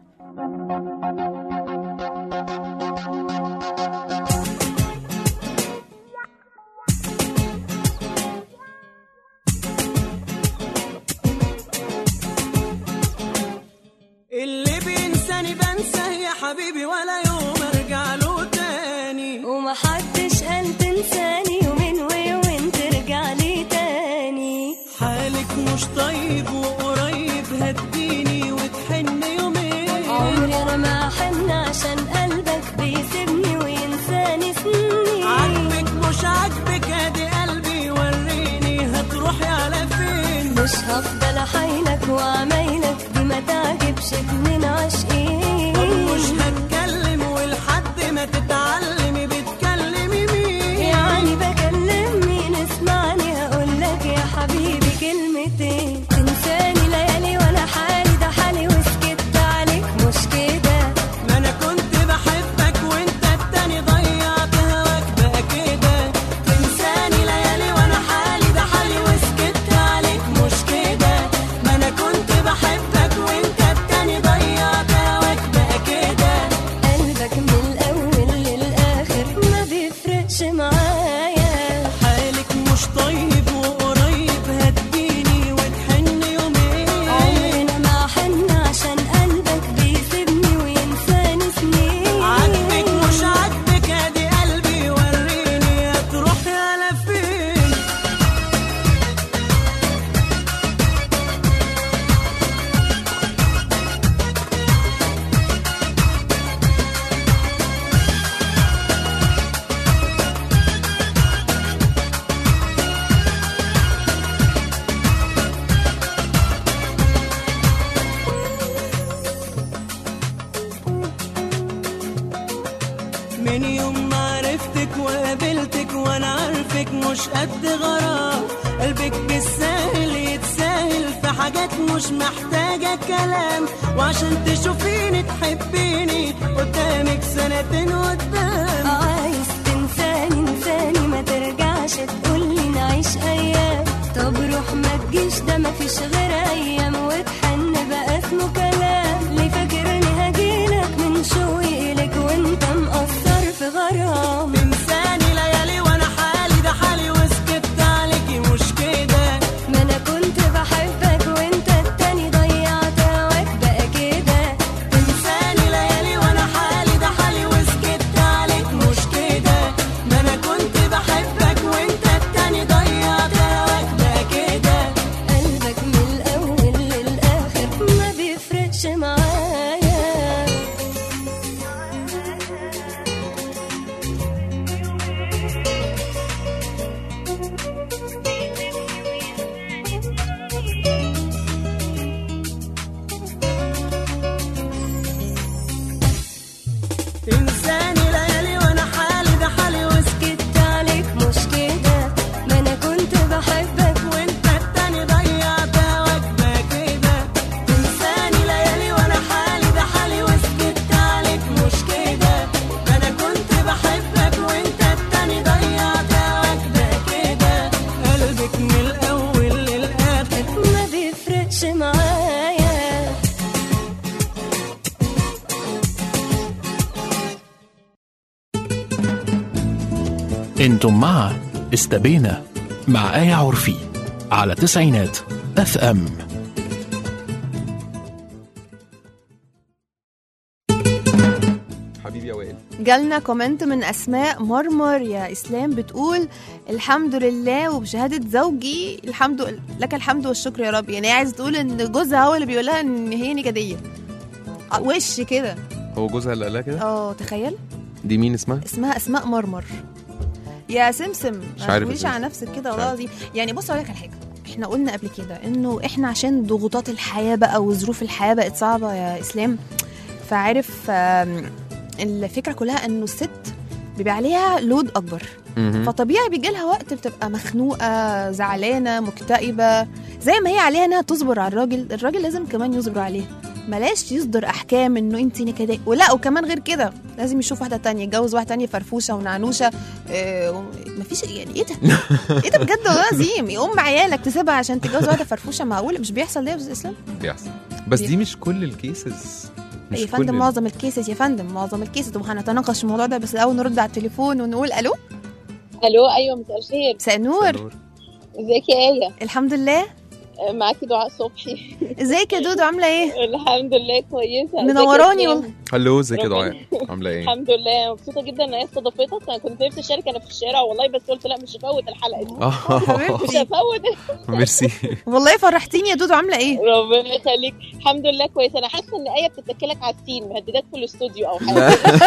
اللي بينساني تاني بنساه يا حبيبي ولا يوم ارجع له تاني ومحدش قال تنساني يومين ويومين ترجع لي تاني حالك مش طيب وقريب هتجيني وتحن يومين عمري انا ما حن عشان قلبك بيسيبني وينساني سنين عاجبك مش عاجبك ادي قلبي وريني هتروحي على فين مش هفضل احايلك وعمايلك دي ما تعجبش اتنين عاشقين مش هتكلم ولحد ما تتعلمي بتكلمي مين يعني بكلم مين اسمعني هقولك يا حبيبي كلمتين تنساني ليالي وانا حالي ده حالي وسكت عليك مش كده ما انا كنت بحبك وانت التاني ضيعت هواك بقى كده تنساني ليالي وانا حالي ده حالي وسكت عليك مش كده ما انا كنت بحبك وانت التاني ضيعت هواك بقى كده قلبك من الاول للاخر ما بيفرقش معايا حالك مش طيب وقريب هتجيني وتحن يومين عمرنا ما حن عشان قلبك بيسيبني وينساني سنين عاجبك مش عاجبك ادي قلبي وريني هتروحي على فين من يوم ما عرفتك وقابلتك وانا عارفك مش قد غرام قلبك بالساهل يتساهل في حاجات مش محتاجة كلام وعشان تشوفيني تحبيني قدامك سنتين قدام عايز تنساني انساني ما ترجعش تقولي نعيش ايام طب روح ما تجيش ده ما فيش غير ايام وتحن بقى اسمه كلام ليه فاكرني هجيلك من شوقي لك وانت مقصر في غرام تنساني ليالي وانا حالي ده حالي وسكت عليكي مش كده ما انا كنت بحبك وانت التاني ضيعت هواك بقى كده تنساني ليالي وانا حالي ده حالي وسكت عليك مش كده ما انا كنت بحبك وانت التاني ضيعت هواك بقى كده قلبك من الاول للاخر ما بيفرقش معايا تنساني ليالي وانا حالي ده حالي وسكت عليك مش كده ما انا كنت بحبك وانت التاني ضيعت هواك بقى كده تنساني ليالي وانا حالي ده حالي وسكت عليك مش كده ده انا كنت بحبك وانت التاني ضيعت هواك بقى كده قلبك من الاول للاخر ما بيفرقش معايا انتم مع استبينا مع آية عرفي على تسعينات اف ام حبيبي يا وائل جالنا كومنت من اسماء مرمر يا اسلام بتقول الحمد لله وبشهاده زوجي الحمد لك الحمد والشكر يا رب يعني هي عايزه تقول ان جوزها هو اللي بيقول لها ان هي نكديه آه، وش كده هو جوزها اللي قالها كده اه تخيل دي مين اسمها اسمها اسماء مرمر يا سمسم مش ما عارف تقوليش اسمها. على نفسك كده مش والله عارف. العظيم يعني بص اقول لك على حاجه احنا قلنا قبل كده انه احنا عشان ضغوطات الحياه بقى وظروف الحياه بقت صعبه يا اسلام فعارف آم، الفكره كلها انه الست بيبقى عليها لود اكبر مهم. فطبيعي بيجي لها وقت بتبقى مخنوقه زعلانه مكتئبه زي ما هي عليها انها تصبر على الراجل الراجل لازم كمان يصبر عليها بلاش يصدر احكام انه انت نكديه ولا وكمان غير كده لازم يشوف واحده تانية يتجوز واحده تانية فرفوشه ونعنوشه آه مفيش يعني ايه ده ايه ده بجد والله العظيم يقوم عيالك تسيبها عشان تتجوز واحده فرفوشه معقوله مش بيحصل ده يا استاذ اسلام بيحصل بس دي مش كل الكيسز مش يا كل فندم ال- معظم الكيسز يا فندم معظم الكيسز طب هنتناقش في الموضوع ده بس الاول نرد على التليفون ونقول الو الو ايوه مساء الخير مساء النور نور. ازيك يا ايه الحمد لله معاكي دعاء صبحي ازيك يا دودو عامله ايه الحمد لله كويسه منوراني ازيك يا والله. هلو ازيك يا ربنا- دعاء عامله ايه الحمد لله مبسوطه جدا ان هي استضافتك انا كنت نفسي اشارك انا في الشارع والله بس قلت لا مش هفوت الحلقه دي مش هفوت ميرسي والله فرحتيني يا دودو عامله ايه ربنا يخليك الحمد لله كويسه انا حاسه ان ايه بتتكلك على السين مهددات في الاستوديو او حاجه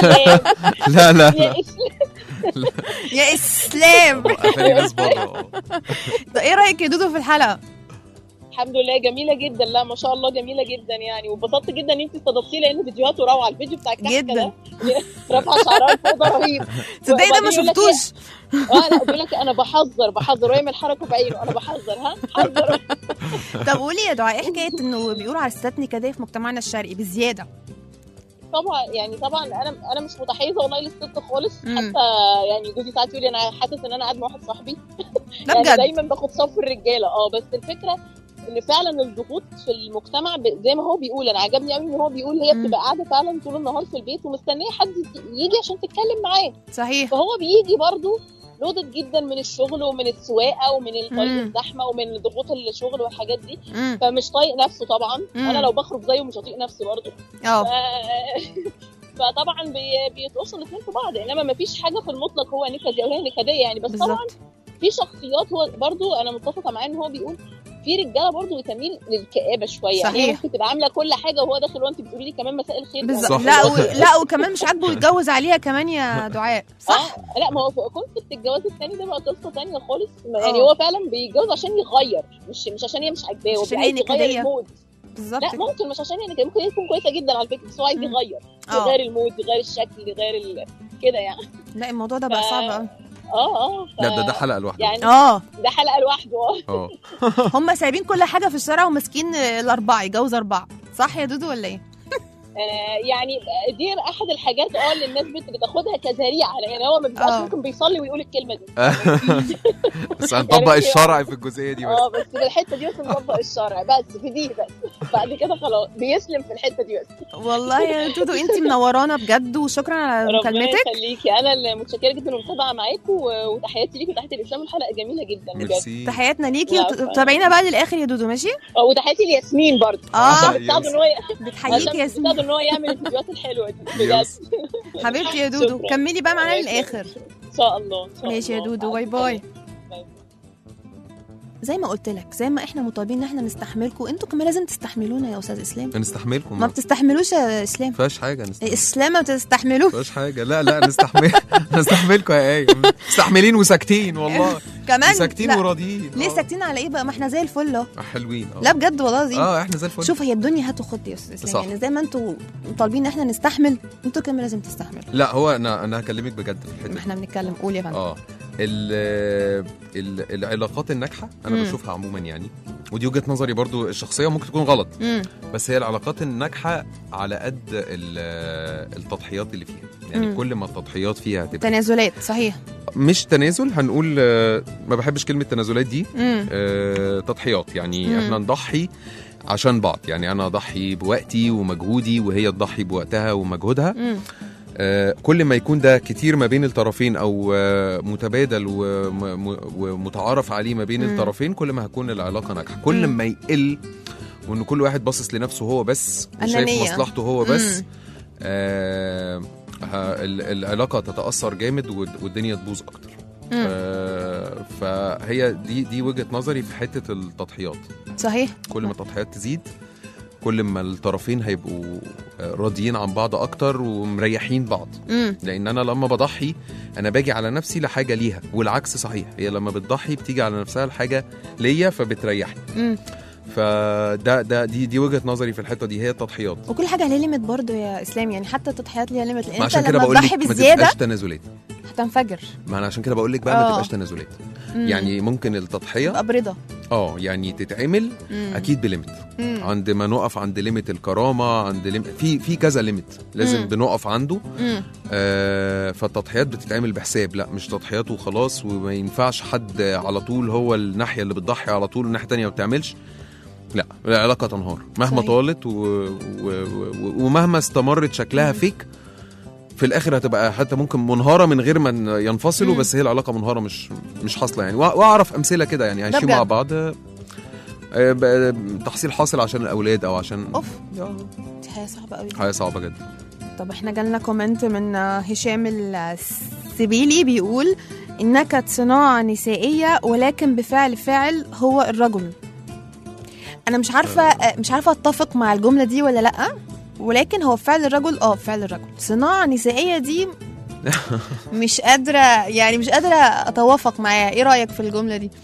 لا لا يا لا إسلام. يا اسلام قفلي ناس بره ده ايه رايك يا دودو في الحلقه الحمد لله جميله جدا لا ما شاء الله جميله جدا يعني واتبسطت جدا ان انت استضفتيه لان فيديوهاته روعه الفيديو بتاع الكحكه جدا. ده رافعه شعرها لفوق ده رهيب تصدقي ده ما وبعدين يقول لك شفتوش اه لا بيقول لك انا بحذر بحذر ويعمل حركه في عينه انا بحذر ها حذر طب قولي يا دعاء ايه حكايه انه بيقولوا على الستات نكديه في مجتمعنا الشرقي بزياده طبعا يعني طبعا انا انا مش متحيزه والله للست خالص مم. حتى يعني جوزي ساعات يقول لي انا حاسس ان انا قاعد مع واحد صاحبي لا يعني بجد دايما باخد صف الرجاله اه بس الفكره ان فعلا الضغوط في المجتمع ب- زي ما هو بيقول انا عجبني قوي ان هو بيقول هي مم. بتبقى قاعده فعلا طول النهار في البيت ومستنيه حد يجي عشان تتكلم معاه صحيح فهو بيجي برضه لودد جدا من الشغل ومن السواقه ومن الطريق مم. الزحمه ومن ضغوط الشغل والحاجات دي مم. فمش طايق نفسه طبعا مم. انا لو بخرج زيه مش هطيق نفسي برضه اه ف- فطبعا بي- بيتقصوا الاثنين في بعض انما ما فيش حاجه في المطلق هو نكدي او هي نكديه يعني بس طبعا بالظبط في شخصيات هو برضو انا متفقه معاه ان هو بيقول في رجاله برضو تميل للكآبه شويه يعني هي صحيح. ممكن تبقى عامله كل حاجه وهو داخل وانت بتقولي لي كمان مساء الخير بالظبط صح. لا و... لا وكمان مش عاجبه يتجوز عليها كمان يا دعاء صح اه لا ما هو كونسبت الجواز الثاني ده بقى قصه ثانيه خالص يعني آه. هو فعلا بيتجوز عشان يغير مش مش عشان هي مش عاجباه هو عشان هي عايز يغير نكدية. المود بالظبط لا ممكن مش عشان هي نكدية، ممكن هي تكون كويسه جدا على فكره بس هو عايز مم. يغير اه يغير المود يغير الشكل يغير ال... كده يعني لا الموضوع ده بقى ف- صعب قوي اه اه ف- لا ده ده حلقه لوحده يعني اه ده حلقه لوحده اه اه هم سايبين كل حاجه في الشارع وماسكين الاربعه يجوز اربعه صح يا دودو ولا ايه؟ آه، يعني دي احد الحاجات اه اللي الناس بت- بتاخدها كذريعه يعني هو ما بيبقاش آه. ممكن بيصلي ويقول الكلمه دي بس هنطبق يعني- الشرع في الجزئيه دي بس اه بس في الحته دي بس نطبق الشرع بس في دي بس بعد كده خلاص بيسلم في الحته دي بس والله يا دودو انت منورانا بجد وشكرا على ربنا مكالمتك يخليكي انا اللي متشكره جدا ومتابعه معاكم و- وتحياتي ليكي وتحياتي الاسلام الحلقه جميله جدا بجد ميرسي تحياتنا ليكي لا، وت- ف- وتابعينا بقى للاخر يا دودو ماشي آه، وتحياتي لياسمين برضه اه عشان بتساعده ان هو ي- بتحييك عشان يا بتساعده ياسمين ان هو يعمل الفيديوهات الحلوه دي بجد يس. حبيبتي يا دودو شكراً. كملي بقى معانا ماشي. للاخر ان شاء الله ان شاء الله ماشي يا دودو باي باي زي ما قلت لك زي ما احنا مطالبين ان احنا نستحملكم انتوا كمان لازم تستحملونا يا استاذ اسلام نستحملكم ما ما بتستحملوش يا اسلام فيهاش حاجه نستحمل اسلام ما بتستحملوش فيهاش حاجه لا لا نستحمل نستحملكم يا ايه مستحملين وساكتين والله كمان ساكتين لا. وراضيين ليه آه. ساكتين على ايه بقى ما احنا زي الفل اهو آه، حلوين اه لا بجد والله العظيم اه احنا زي الفل شوف هي الدنيا هات وخد يا استاذ اسلام صح. يعني زي ما انتوا طالبين ان احنا نستحمل انتوا كمان لازم تستحملوا لا هو انا انا هكلمك بجد في الحته ما دي احنا بنتكلم قول يا فندم اه ال ال العلاقات الناجحه انا مم. بشوفها عموما يعني ودي وجهه نظري برضو الشخصيه ممكن تكون غلط امم بس هي العلاقات الناجحه على قد ال- التضحيات اللي فيها يعني مم. كل ما التضحيات فيها هتبقى تنازلات صحيح مش تنازل هنقول آه، ما بحبش كلمه تنازلات دي امم آه، تضحيات يعني مم. احنا نضحي عشان بعض يعني انا اضحي بوقتي ومجهودي وهي تضحي بوقتها ومجهودها امم آه، كل ما يكون ده كتير ما بين الطرفين او آه، متبادل وم- م- ومتعارف عليه ما بين مم. الطرفين كل ما هتكون العلاقه ناجحه كل مم. ما يقل وان كل واحد باصص لنفسه هو بس وشايف أنانية. مصلحته هو بس مم. آه ه- ال- العلاقه تتاثر جامد والد- والدنيا تبوظ اكتر مم. آه فهي دي دي وجهه نظري في حته التضحيات صحيح كل ما التضحيات تزيد كل ما الطرفين هيبقوا آه، راضيين عن بعض اكتر ومريحين بعض امم لان انا لما بضحي انا باجي على نفسي لحاجه ليها والعكس صحيح هي لما بتضحي بتيجي على نفسها لحاجه ليا فبتريحني امم فده ده دي دي وجهه نظري في الحته دي هي التضحيات وكل حاجه ليها ليميت برضه يا اسلام يعني حتى التضحيات ليها ليميت لان ما انت عشان كده لما بقول تضحي لك ما بزياده تبقاش تنازلات هتنفجر ما انا عشان كده بقول لك بقى ما آه. تبقاش تنازلات مم. يعني ممكن التضحيه تبقى برضا اه يعني تتعمل مم. اكيد بليميت مم. عند ما نقف عند ليميت الكرامه عند ليميت في في كذا ليميت لازم مم. بنقف عنده مم. آه فالتضحيات بتتعمل بحساب لا مش تضحيات وخلاص وما ينفعش حد على طول هو الناحيه اللي بتضحي على طول والناحيه الثانيه ما بتعملش لا العلاقه تنهار مهما صحيح. طالت و... و... و... ومهما استمرت شكلها مم. فيك في الاخر هتبقى حتى ممكن منهاره من غير ما ينفصلوا مم. بس هي العلاقه منهاره مش مش حاصله يعني وأ- واعرف امثله كده يعني عايشين بجد. مع بعض آه، آه، ب- تحصيل حاصل عشان الاولاد او عشان اوف يا، دي حاجه صعبه قوي حاجه صعبه جدا طب احنا جالنا كومنت من آه، هشام السبيلي بيقول النكد صناعة نسائية ولكن بفعل فاعل هو الرجل انا مش عارفة آه، مش عارفة اتفق مع الجملة دي ولا لا ولكن هو فعل الرجل اه فعل الرجل صناعة نسائية دي مش قادرة يعني مش قادرة اتوافق معاها ايه رأيك في الجملة دي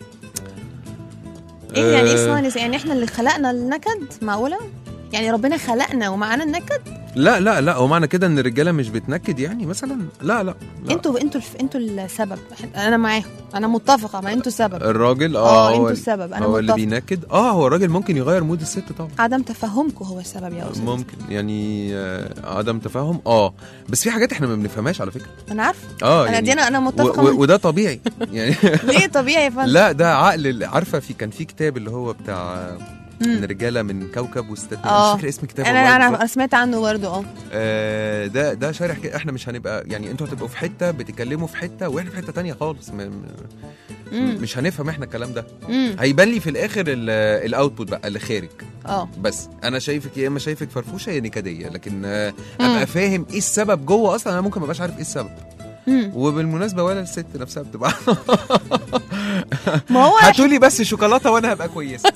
ايه يعني ايه آه، صناعة نسائية يعني احنا اللي خلقنا النكد معقولة يعني ربنا خلقنا ومعانا النكد لا لا لا هو معنى كده ان الرجاله مش بتنكد يعني مثلا لا لا, لا. انتوا انتوا الف- انتوا السبب انا معاهم انا متفقه مع انتوا السبب الراجل اه اه انتوا هو, السبب انا هو اللي متفقه بينكد اه هو الراجل ممكن يغير مود الست طبعا عدم تفهمكم هو السبب يا استاذ ممكن يعني آه، عدم تفاهم اه بس في حاجات احنا ما بنفهمهاش على فكره انا عارفه اه انا يعني دي انا انا و- متفقه و- معاك. وده طبيعي يعني ليه طبيعي يا فندم لا ده عقل ال- عارفه في كان في كتاب اللي هو بتاع ان مم. الرجاله من كوكب والستات من- اه. مش فاكر اسم الكتاب انا والله انا بالظبط. انا سمعت عنه برضه اه آه، ده ده شارح كده احنا مش هنبقى يعني انتوا هتبقوا في حته بتتكلموا في حته واحنا في حته تانية خالص م- م- مم. مش هنفهم احنا الكلام ده مم. هيبان لي في الاخر الاوتبوت بقى اللي خارج اه بس انا شايفك يا اما شايفك فرفوشه يا نكديه لكن آه، مم. ابقى فاهم ايه السبب جوه اصلا انا ممكن ما ابقاش عارف ايه السبب مم. وبالمناسبه ولا الست نفسها بتبقى ما هو هاتولي بس شوكولاته وانا هبقى كويسه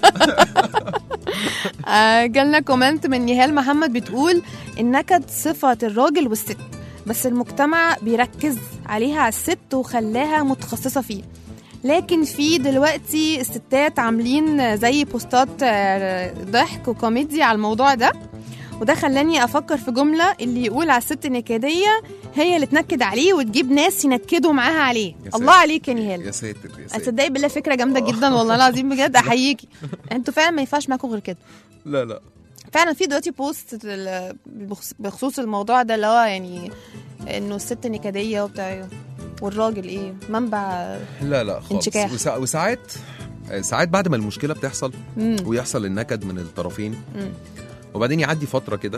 آه، جالنا كومنت من نهال محمد بتقول النكد صفة الراجل والست بس المجتمع بيركز عليها على الست وخلاها متخصصة فيه لكن في دلوقتي الستات عاملين زي بوستات آه، ضحك وكوميديا على الموضوع ده وده خلاني افكر في جمله اللي يقول على الست نكديه هي اللي تنكد عليه وتجيب ناس ينكدوا معاها عليه يا ساتر. الله عليك يا نهال يا ساتر يا ساتر تصدقي بالله فكره جامده جدا والله العظيم بجد احييكي انتوا فعلا ما ينفعش معاكم غير كده لا لا فعلا في دلوقتي بوست ال- بخص- بخصوص الموضوع ده اللي هو يعني انه الست نكديه وبتاع والراجل ايه منبع لا لا خالص انشكاح. وسا- وساعات ساعات بعد ما المشكله بتحصل مم. ويحصل النكد من الطرفين مم. وبعدين يعدي فتره كده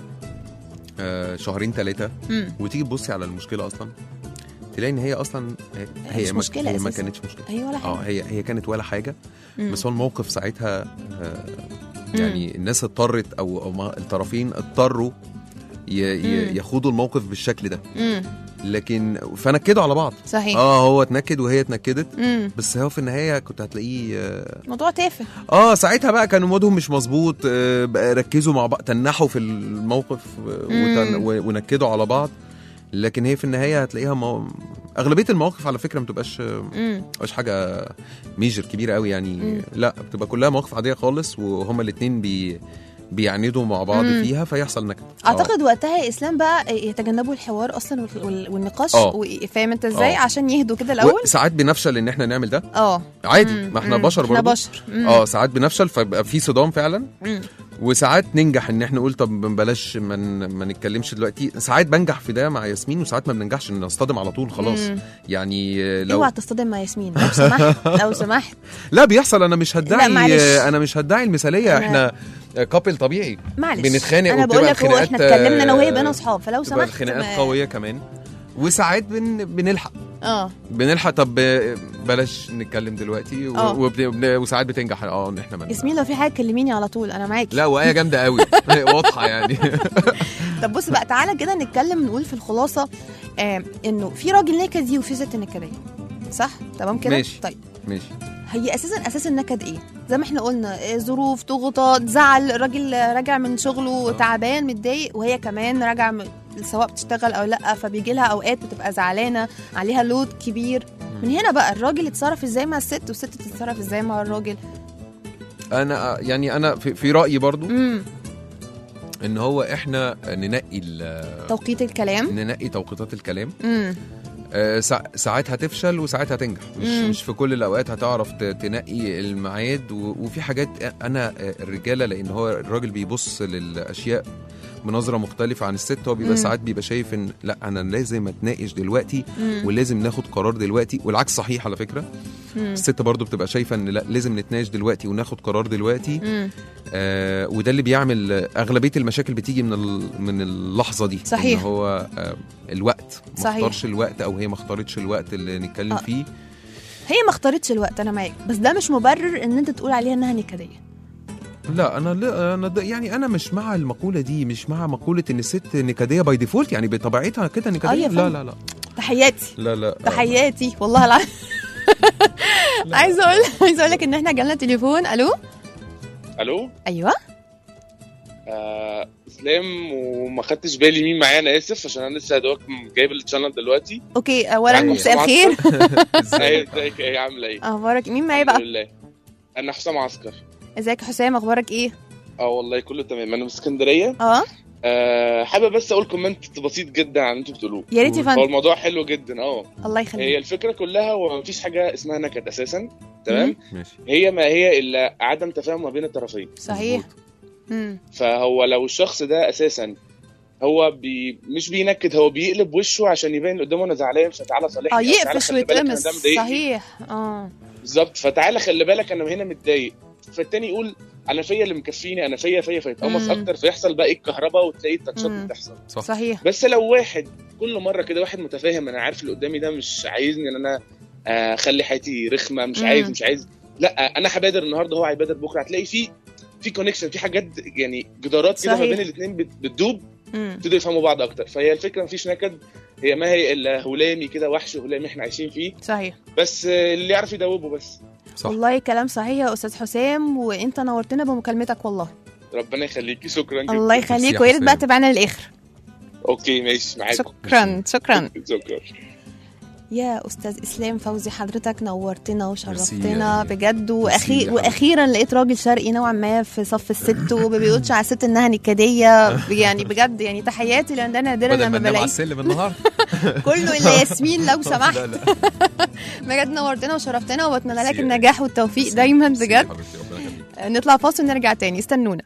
آه، شهرين ثلاثه مم. وتيجي تبصي على المشكله اصلا تلاقي ان هي اصلا هي مش ما- مشكلة هي ما أساساً. كانتش مشكله ايوه ولا اه حاجه هي هي كانت ولا حاجه مم. بس هو الموقف ساعتها آه، يعني الناس اضطرت او او ما- الطرفين اضطروا ي- ي- مم. يخوضوا الموقف بالشكل ده مم. لكن فنكدوا على بعض صحيح اه هو اتنكد وهي اتنكدت مم. بس هو في النهايه كنت هتلاقيه اه, موضوع تافه آه ساعتها بقى كانوا مودهم مش مظبوط آه بقى ركزوا مع بعض تنحوا في الموقف آه، وتن مم. و- ونكدوا على بعض لكن هي في النهايه هتلاقيها مو... اغلبيه المواقف على فكره ما بتبقاش مم. مش حاجه ميجر كبيره قوي يعني مم. لا بتبقى كلها مواقف عاديه خالص وهما الاثنين بي بيعاندوا مع بعض مم. فيها فيحصل نكد آه. اعتقد وقتها يا اسلام بقى يتجنبوا الحوار اصلا وال- وال- والنقاش آه. و- فاهم انت ازاي آه. عشان يهدوا كده الاول ساعات بنفشل ان احنا نعمل ده اه عادي مم. ما احنا مم. بشر احنا برضه بشر مم. اه ساعات بنفشل فيبقى في صدام فعلا مم. وساعات ننجح ان احنا نقول طب بلاش ما من ما نتكلمش دلوقتي ساعات بنجح في ده مع ياسمين وساعات ما بننجحش ان نصطدم على طول خلاص مم. يعني آه، لو اوعى تصطدم مع ياسمين لو سمحت لو سمحت لا بيحصل انا مش لا، هدعي معلش. انا مش هدعي المثاليه أنا- احنا كابل طبيعي معلش بنتخانق انا وبتبقى بقول لك هو احنا الخناقات، اتكلمنا انا وهي آه، بقينا اصحاب فلو تبقى سمحت الخناقات ما- قويه كمان وساعات بن... بنلحق اه بنلحق طب بلاش نتكلم دلوقتي و... آه. وبن... وبن- وساعات بتنجح اه ان احنا من... ياسمين لو في حاجه كلميني على طول انا معاكي لا وآية جامدة قوي واضحة يعني طب بص بقى تعالى كده نتكلم نقول في الخلاصه آه انه في راجل نكدي وفي ست نكديه صح تمام كده ماشي. طيب ماشي هي اساسا اساس النكد ايه زي ما احنا قلنا آه، ظروف ضغوطات زعل الراجل راجع من شغله تعبان متضايق وهي كمان راجعه م- سواء بتشتغل او لا فبيجي لها اوقات بتبقى زعلانه عليها لود كبير من هنا بقى الراجل يتصرف ازاي مع الست والست تتصرف ازاي مع الراجل انا يعني انا في, في رأيي برضو امم ان هو احنا ننقي ال- توقيت الكلام ننقي توقيتات الكلام امم آه، سا- ساعات هتفشل وساعات هتنجح مش مم. مش في كل الاوقات هتعرف ت- تنقي الميعاد و- وفي حاجات انا آه، الرجاله لان هو الراجل بيبص للاشياء بنظره مختلفه عن الست هو بيبقى مم. ساعات بيبقى شايف ان لا انا لازم اتناقش دلوقتي مم. ولازم ناخد قرار دلوقتي والعكس صحيح على فكره مم. الست برضو بتبقى شايفه ان لا لازم نتناقش دلوقتي وناخد قرار دلوقتي مم. آه وده اللي بيعمل آه، اغلبيه المشاكل بتيجي من ال- من اللحظه دي صحيح. ان هو آه الوقت ما صحيح. اختارش الوقت او هي ما اختارتش الوقت اللي نتكلم آه. فيه هي ما اختارتش الوقت انا معاك بس ده مش مبرر ان انت تقول عليها انها نكديه لا انا لا انا ده يعني انا مش مع المقوله دي مش مع مقوله ان الست نكديه باي ديفولت يعني بطبيعتها كده نكديه أيوة لا فاهم. لا لا تحياتي لا لا تحياتي والله العظيم عايزه اقول عايزه اقول لك ان احنا جالنا تليفون الو الو ايوه آه اسلام وما خدتش بالي مين معايا انا اسف عشان انا لسه يا دوبك جايب الشانل دلوقتي اوكي اولا يعني مساء حسام الخير ايه ازيك ايه عامله ايه؟ اخبارك مين معايا بقى الحمد لله انا حسام عسكر ازيك يا حسام اخبارك ايه اه والله كله تمام انا من اسكندريه اه آه حابب بس اقول كومنت بسيط جدا عن اللي انتوا بتقولوه يا ريت يا فندم. هو الموضوع حلو جدا اه الله هي يخليك الفكره كلها هو مفيش حاجه اسمها نكد اساسا تمام ماشي هي ما هي الا عدم تفاهم ما بين الطرفين صحيح امم فهو لو الشخص ده اساسا هو بي مش بينكد هو بيقلب وشه عشان يبين اللي قدامه انا زعلان فتعالى صالحني اه أو تعالى يقفش خلي بالك أنا ويتقمص ده مضايقني. صحيح اه بالظبط فتعالى خلي بالك انا هنا متضايق فالتاني يقول انا فيا اللي مكفيني انا فيا فيا فيتقمص مم. اكتر فيحصل بقى ايه الكهرباء وتلاقي التاتشات مم. بتحصل صح صحيح بس لو واحد كل مره كده واحد متفاهم انا عارف اللي قدامي ده مش عايزني ان انا آه، اخلي حياتي رخمه مش مم. عايز مش عايز لا انا هبادر النهارده هو هيبادر بكره هتلاقي في في كونكشن في حاجات يعني جدارات كده ما صحيح. بين الاثنين بتدوب امم يبتدوا يفهموا بعض اكتر فهي الفكره مفيش نكد هي ما هي الا هلامي كده وحش هلامي احنا عايشين فيه صحيح بس آه، اللي يعرف يدوبه بس صح والله كلام صحيح يا استاذ حسام وانت نورتنا بمكالمتك والله ربنا يخليكي شكرا جدا الله يخليك يا ويا ريت حسام. بقى تبعنا للاخر اوكي ماشي معاكم شكرا شكرا شكرا يا استاذ اسلام فوزي حضرتك نورتنا ميرسي وشرفتنا يا- بجد ميرسي واخي يا حبيبي. واخيرا لقيت راجل شرقي نوعا ما في صف الست وما بيقولش على الست انها نكديه يعني بجد يعني تحياتي لان ده نادرا بدل ما لما ننام على بلاقي السلم النهارده كله الا ياسمين لو سمحت لا لا بجد نورتنا وشرفتنا وبتمنى لك ميرسي. النجاح والتوفيق دايما ميرسي يا بجد حبيبتي، ربنا يخليك. نطلع فاصل ونرجع تاني استنونا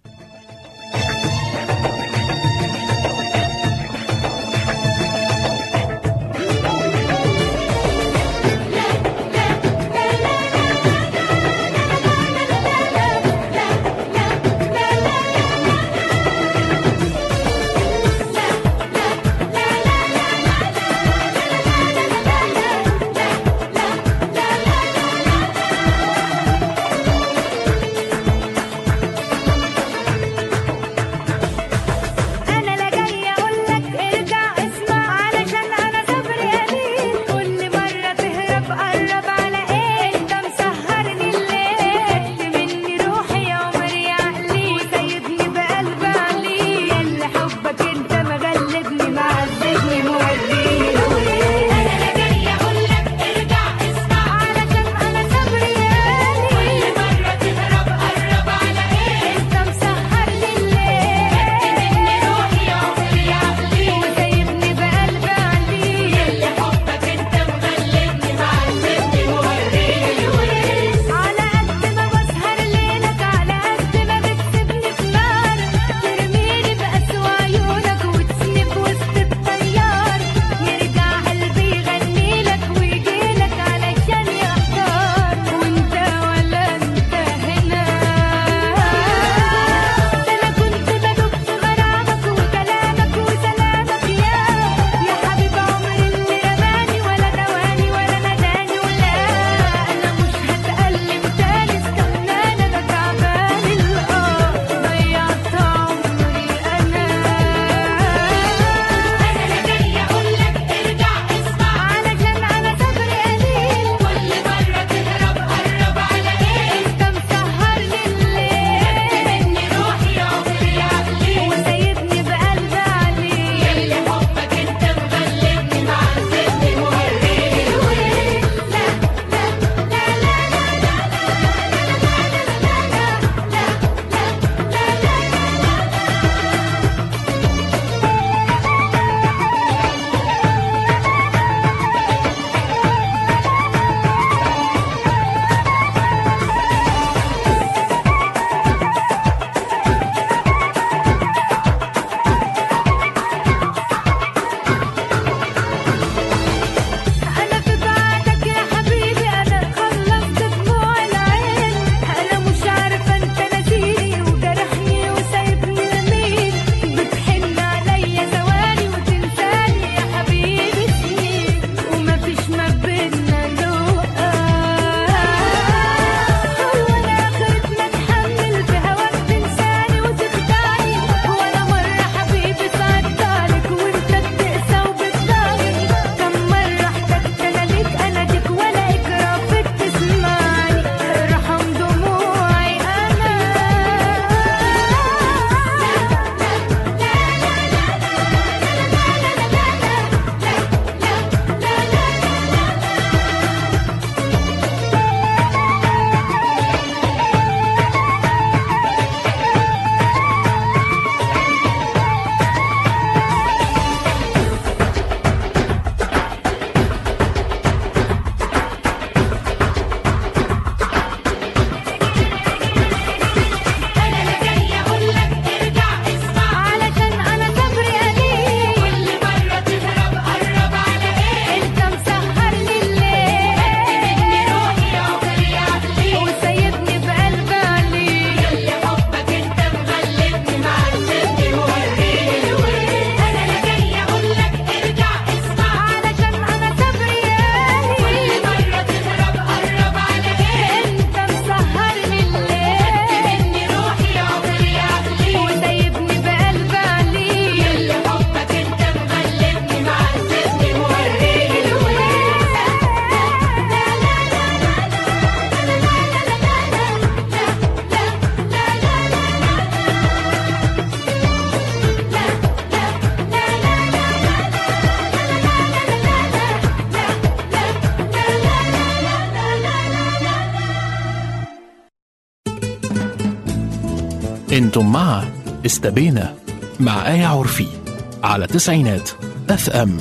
انتم مع استبينا مع آية عرفي على تسعينات اف ام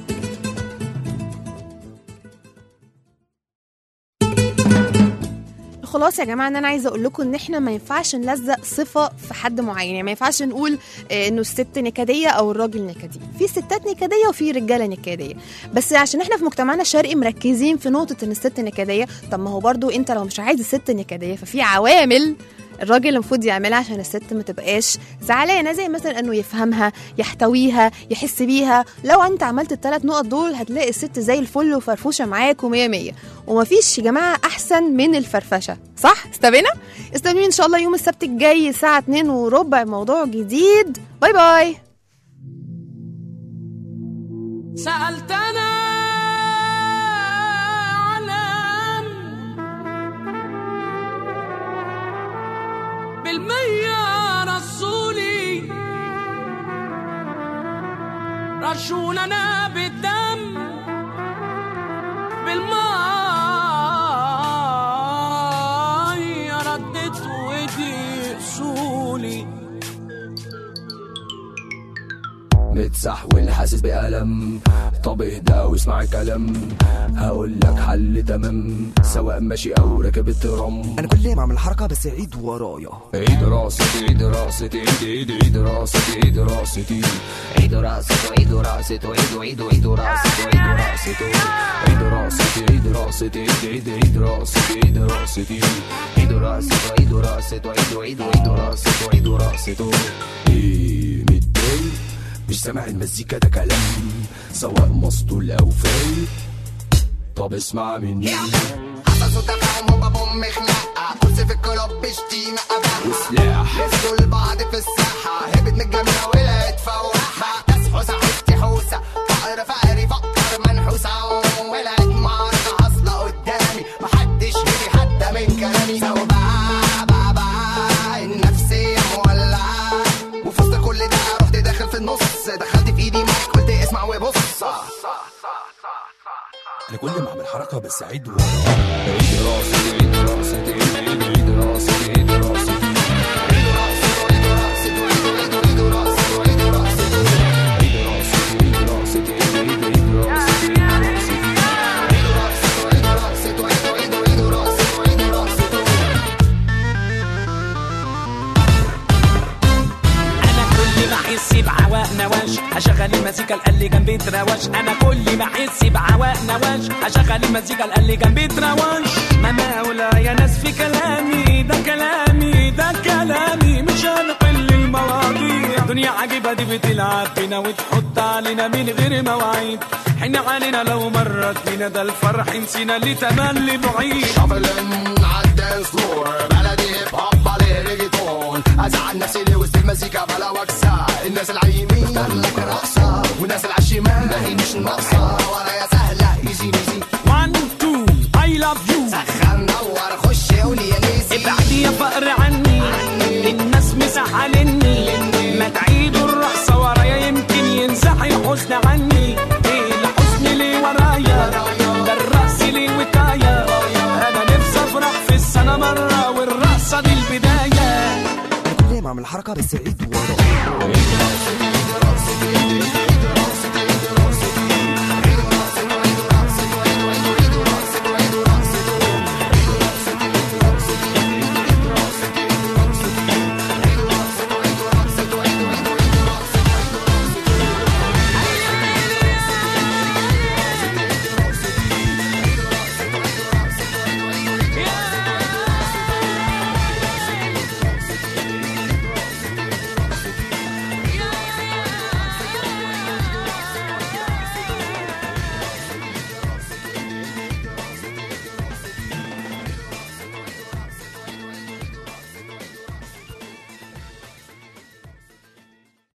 خلاص يا جماعه ان انا عايزه اقول لكم ان احنا ما ينفعش نلزق صفه في حد معين يعني ما ينفعش نقول آه، انه الست نكديه او الراجل نكدي في ستات نكديه وفي رجاله نكديه بس عشان احنا في مجتمعنا الشرقي مركزين في نقطه ان الست نكديه طب ما هو برضو انت لو مش عايز الست نكديه ففي عوامل الراجل المفروض يعملها عشان الست ما تبقاش زعلانه زي مثلا انه يفهمها يحتويها يحس بيها لو انت عملت الثلاث نقط دول هتلاقي الست زي الفل وفرفوشه معاك ومية مية ومفيش يا جماعه احسن من الفرفشه صح استبينا استنوني ان شاء الله يوم السبت الجاي الساعه 2 وربع موضوع جديد باي باي سألتنا علام بالمية رسولي رشوننا بالدم بالمية ردت ودي أصولي متسحول حاسس بألم طب اهدى واسمع الكلام هقول لك حل تمام سواء ماشي او راكب الترام انا كل ما اعمل حركه بس عيد ورايا عيد راستي عيد راستي عيد عيد عيد راستي عيد راستي عيد راستي عيد راستي عيد عيد عيد راستي عيد راستي عيد راستي عيد راستي عيد عيد عيد راستي عيد راستي عيد راستي عيد راستي عيد عيد عيد راستي عيد راستي ايه متضايق مش سامع المزيكا ده كلام سواء مسطول او فايق طب اسمع مني حسسوا تفاهم وبابهم خناقة كرسي في الكلوب بشتيمة أباحة وسلاح نزلوا لبعض في الساحة هبت من الجامعة ولقت فواحة ناس حوسة حوستي حوسة فقر فقري فقر منحوسة ولقت معركة حاصلة قدامي محدش هدي حتى من كلامي سوبا بابا النفسية مولعة وفي وسط كل ده رحت داخل في النص دخلت في ايدي مايك قلت اسمع وبص انا كل ما اعمل حركه بس عيد ورايا عيد راستي عيد راستي عيد عيد عيد راستي عيد راستي انا كل ما احس بعواء نواش هشغل المزيكا اللي جنبي تراوش انا كل ما احس بعواء نواش هشغل المزيكا اللي جنبي تراوش ما مولا يا ناس في كلامي ده كلامي ده كلامي مش هنقل المواضيع دنيا عجيبة دي بتلعب بينا وتحط علينا من غير مواعيد حن علينا لو مرت بينا ده الفرح نسينا اللي تملي بعيد شافلن عالدانس فلور بلدي هيب هوب عليه ريجيتون ازعل نفسي ليه وسط المزيكا بلا وكسة الناس اللي على اليمين لك رقصة والناس اللي على الشمال ما هي مش ناقصة ورايا سهلة ايزي ايزي 1 2 اي لاف يو سخن نور خش قولي يا نيسي ابعدي يا فقر عني الناس مسحلني ما تعيدوا الرقصة ورايا يمكن ينزح الحزن عني ايه الحزن اللي ورايا ده الرقص ليه وكاية انا نفسي افرح في السنة مرة والرقصة دي البداية انا كل ما اعمل حركه بس عيد ورايا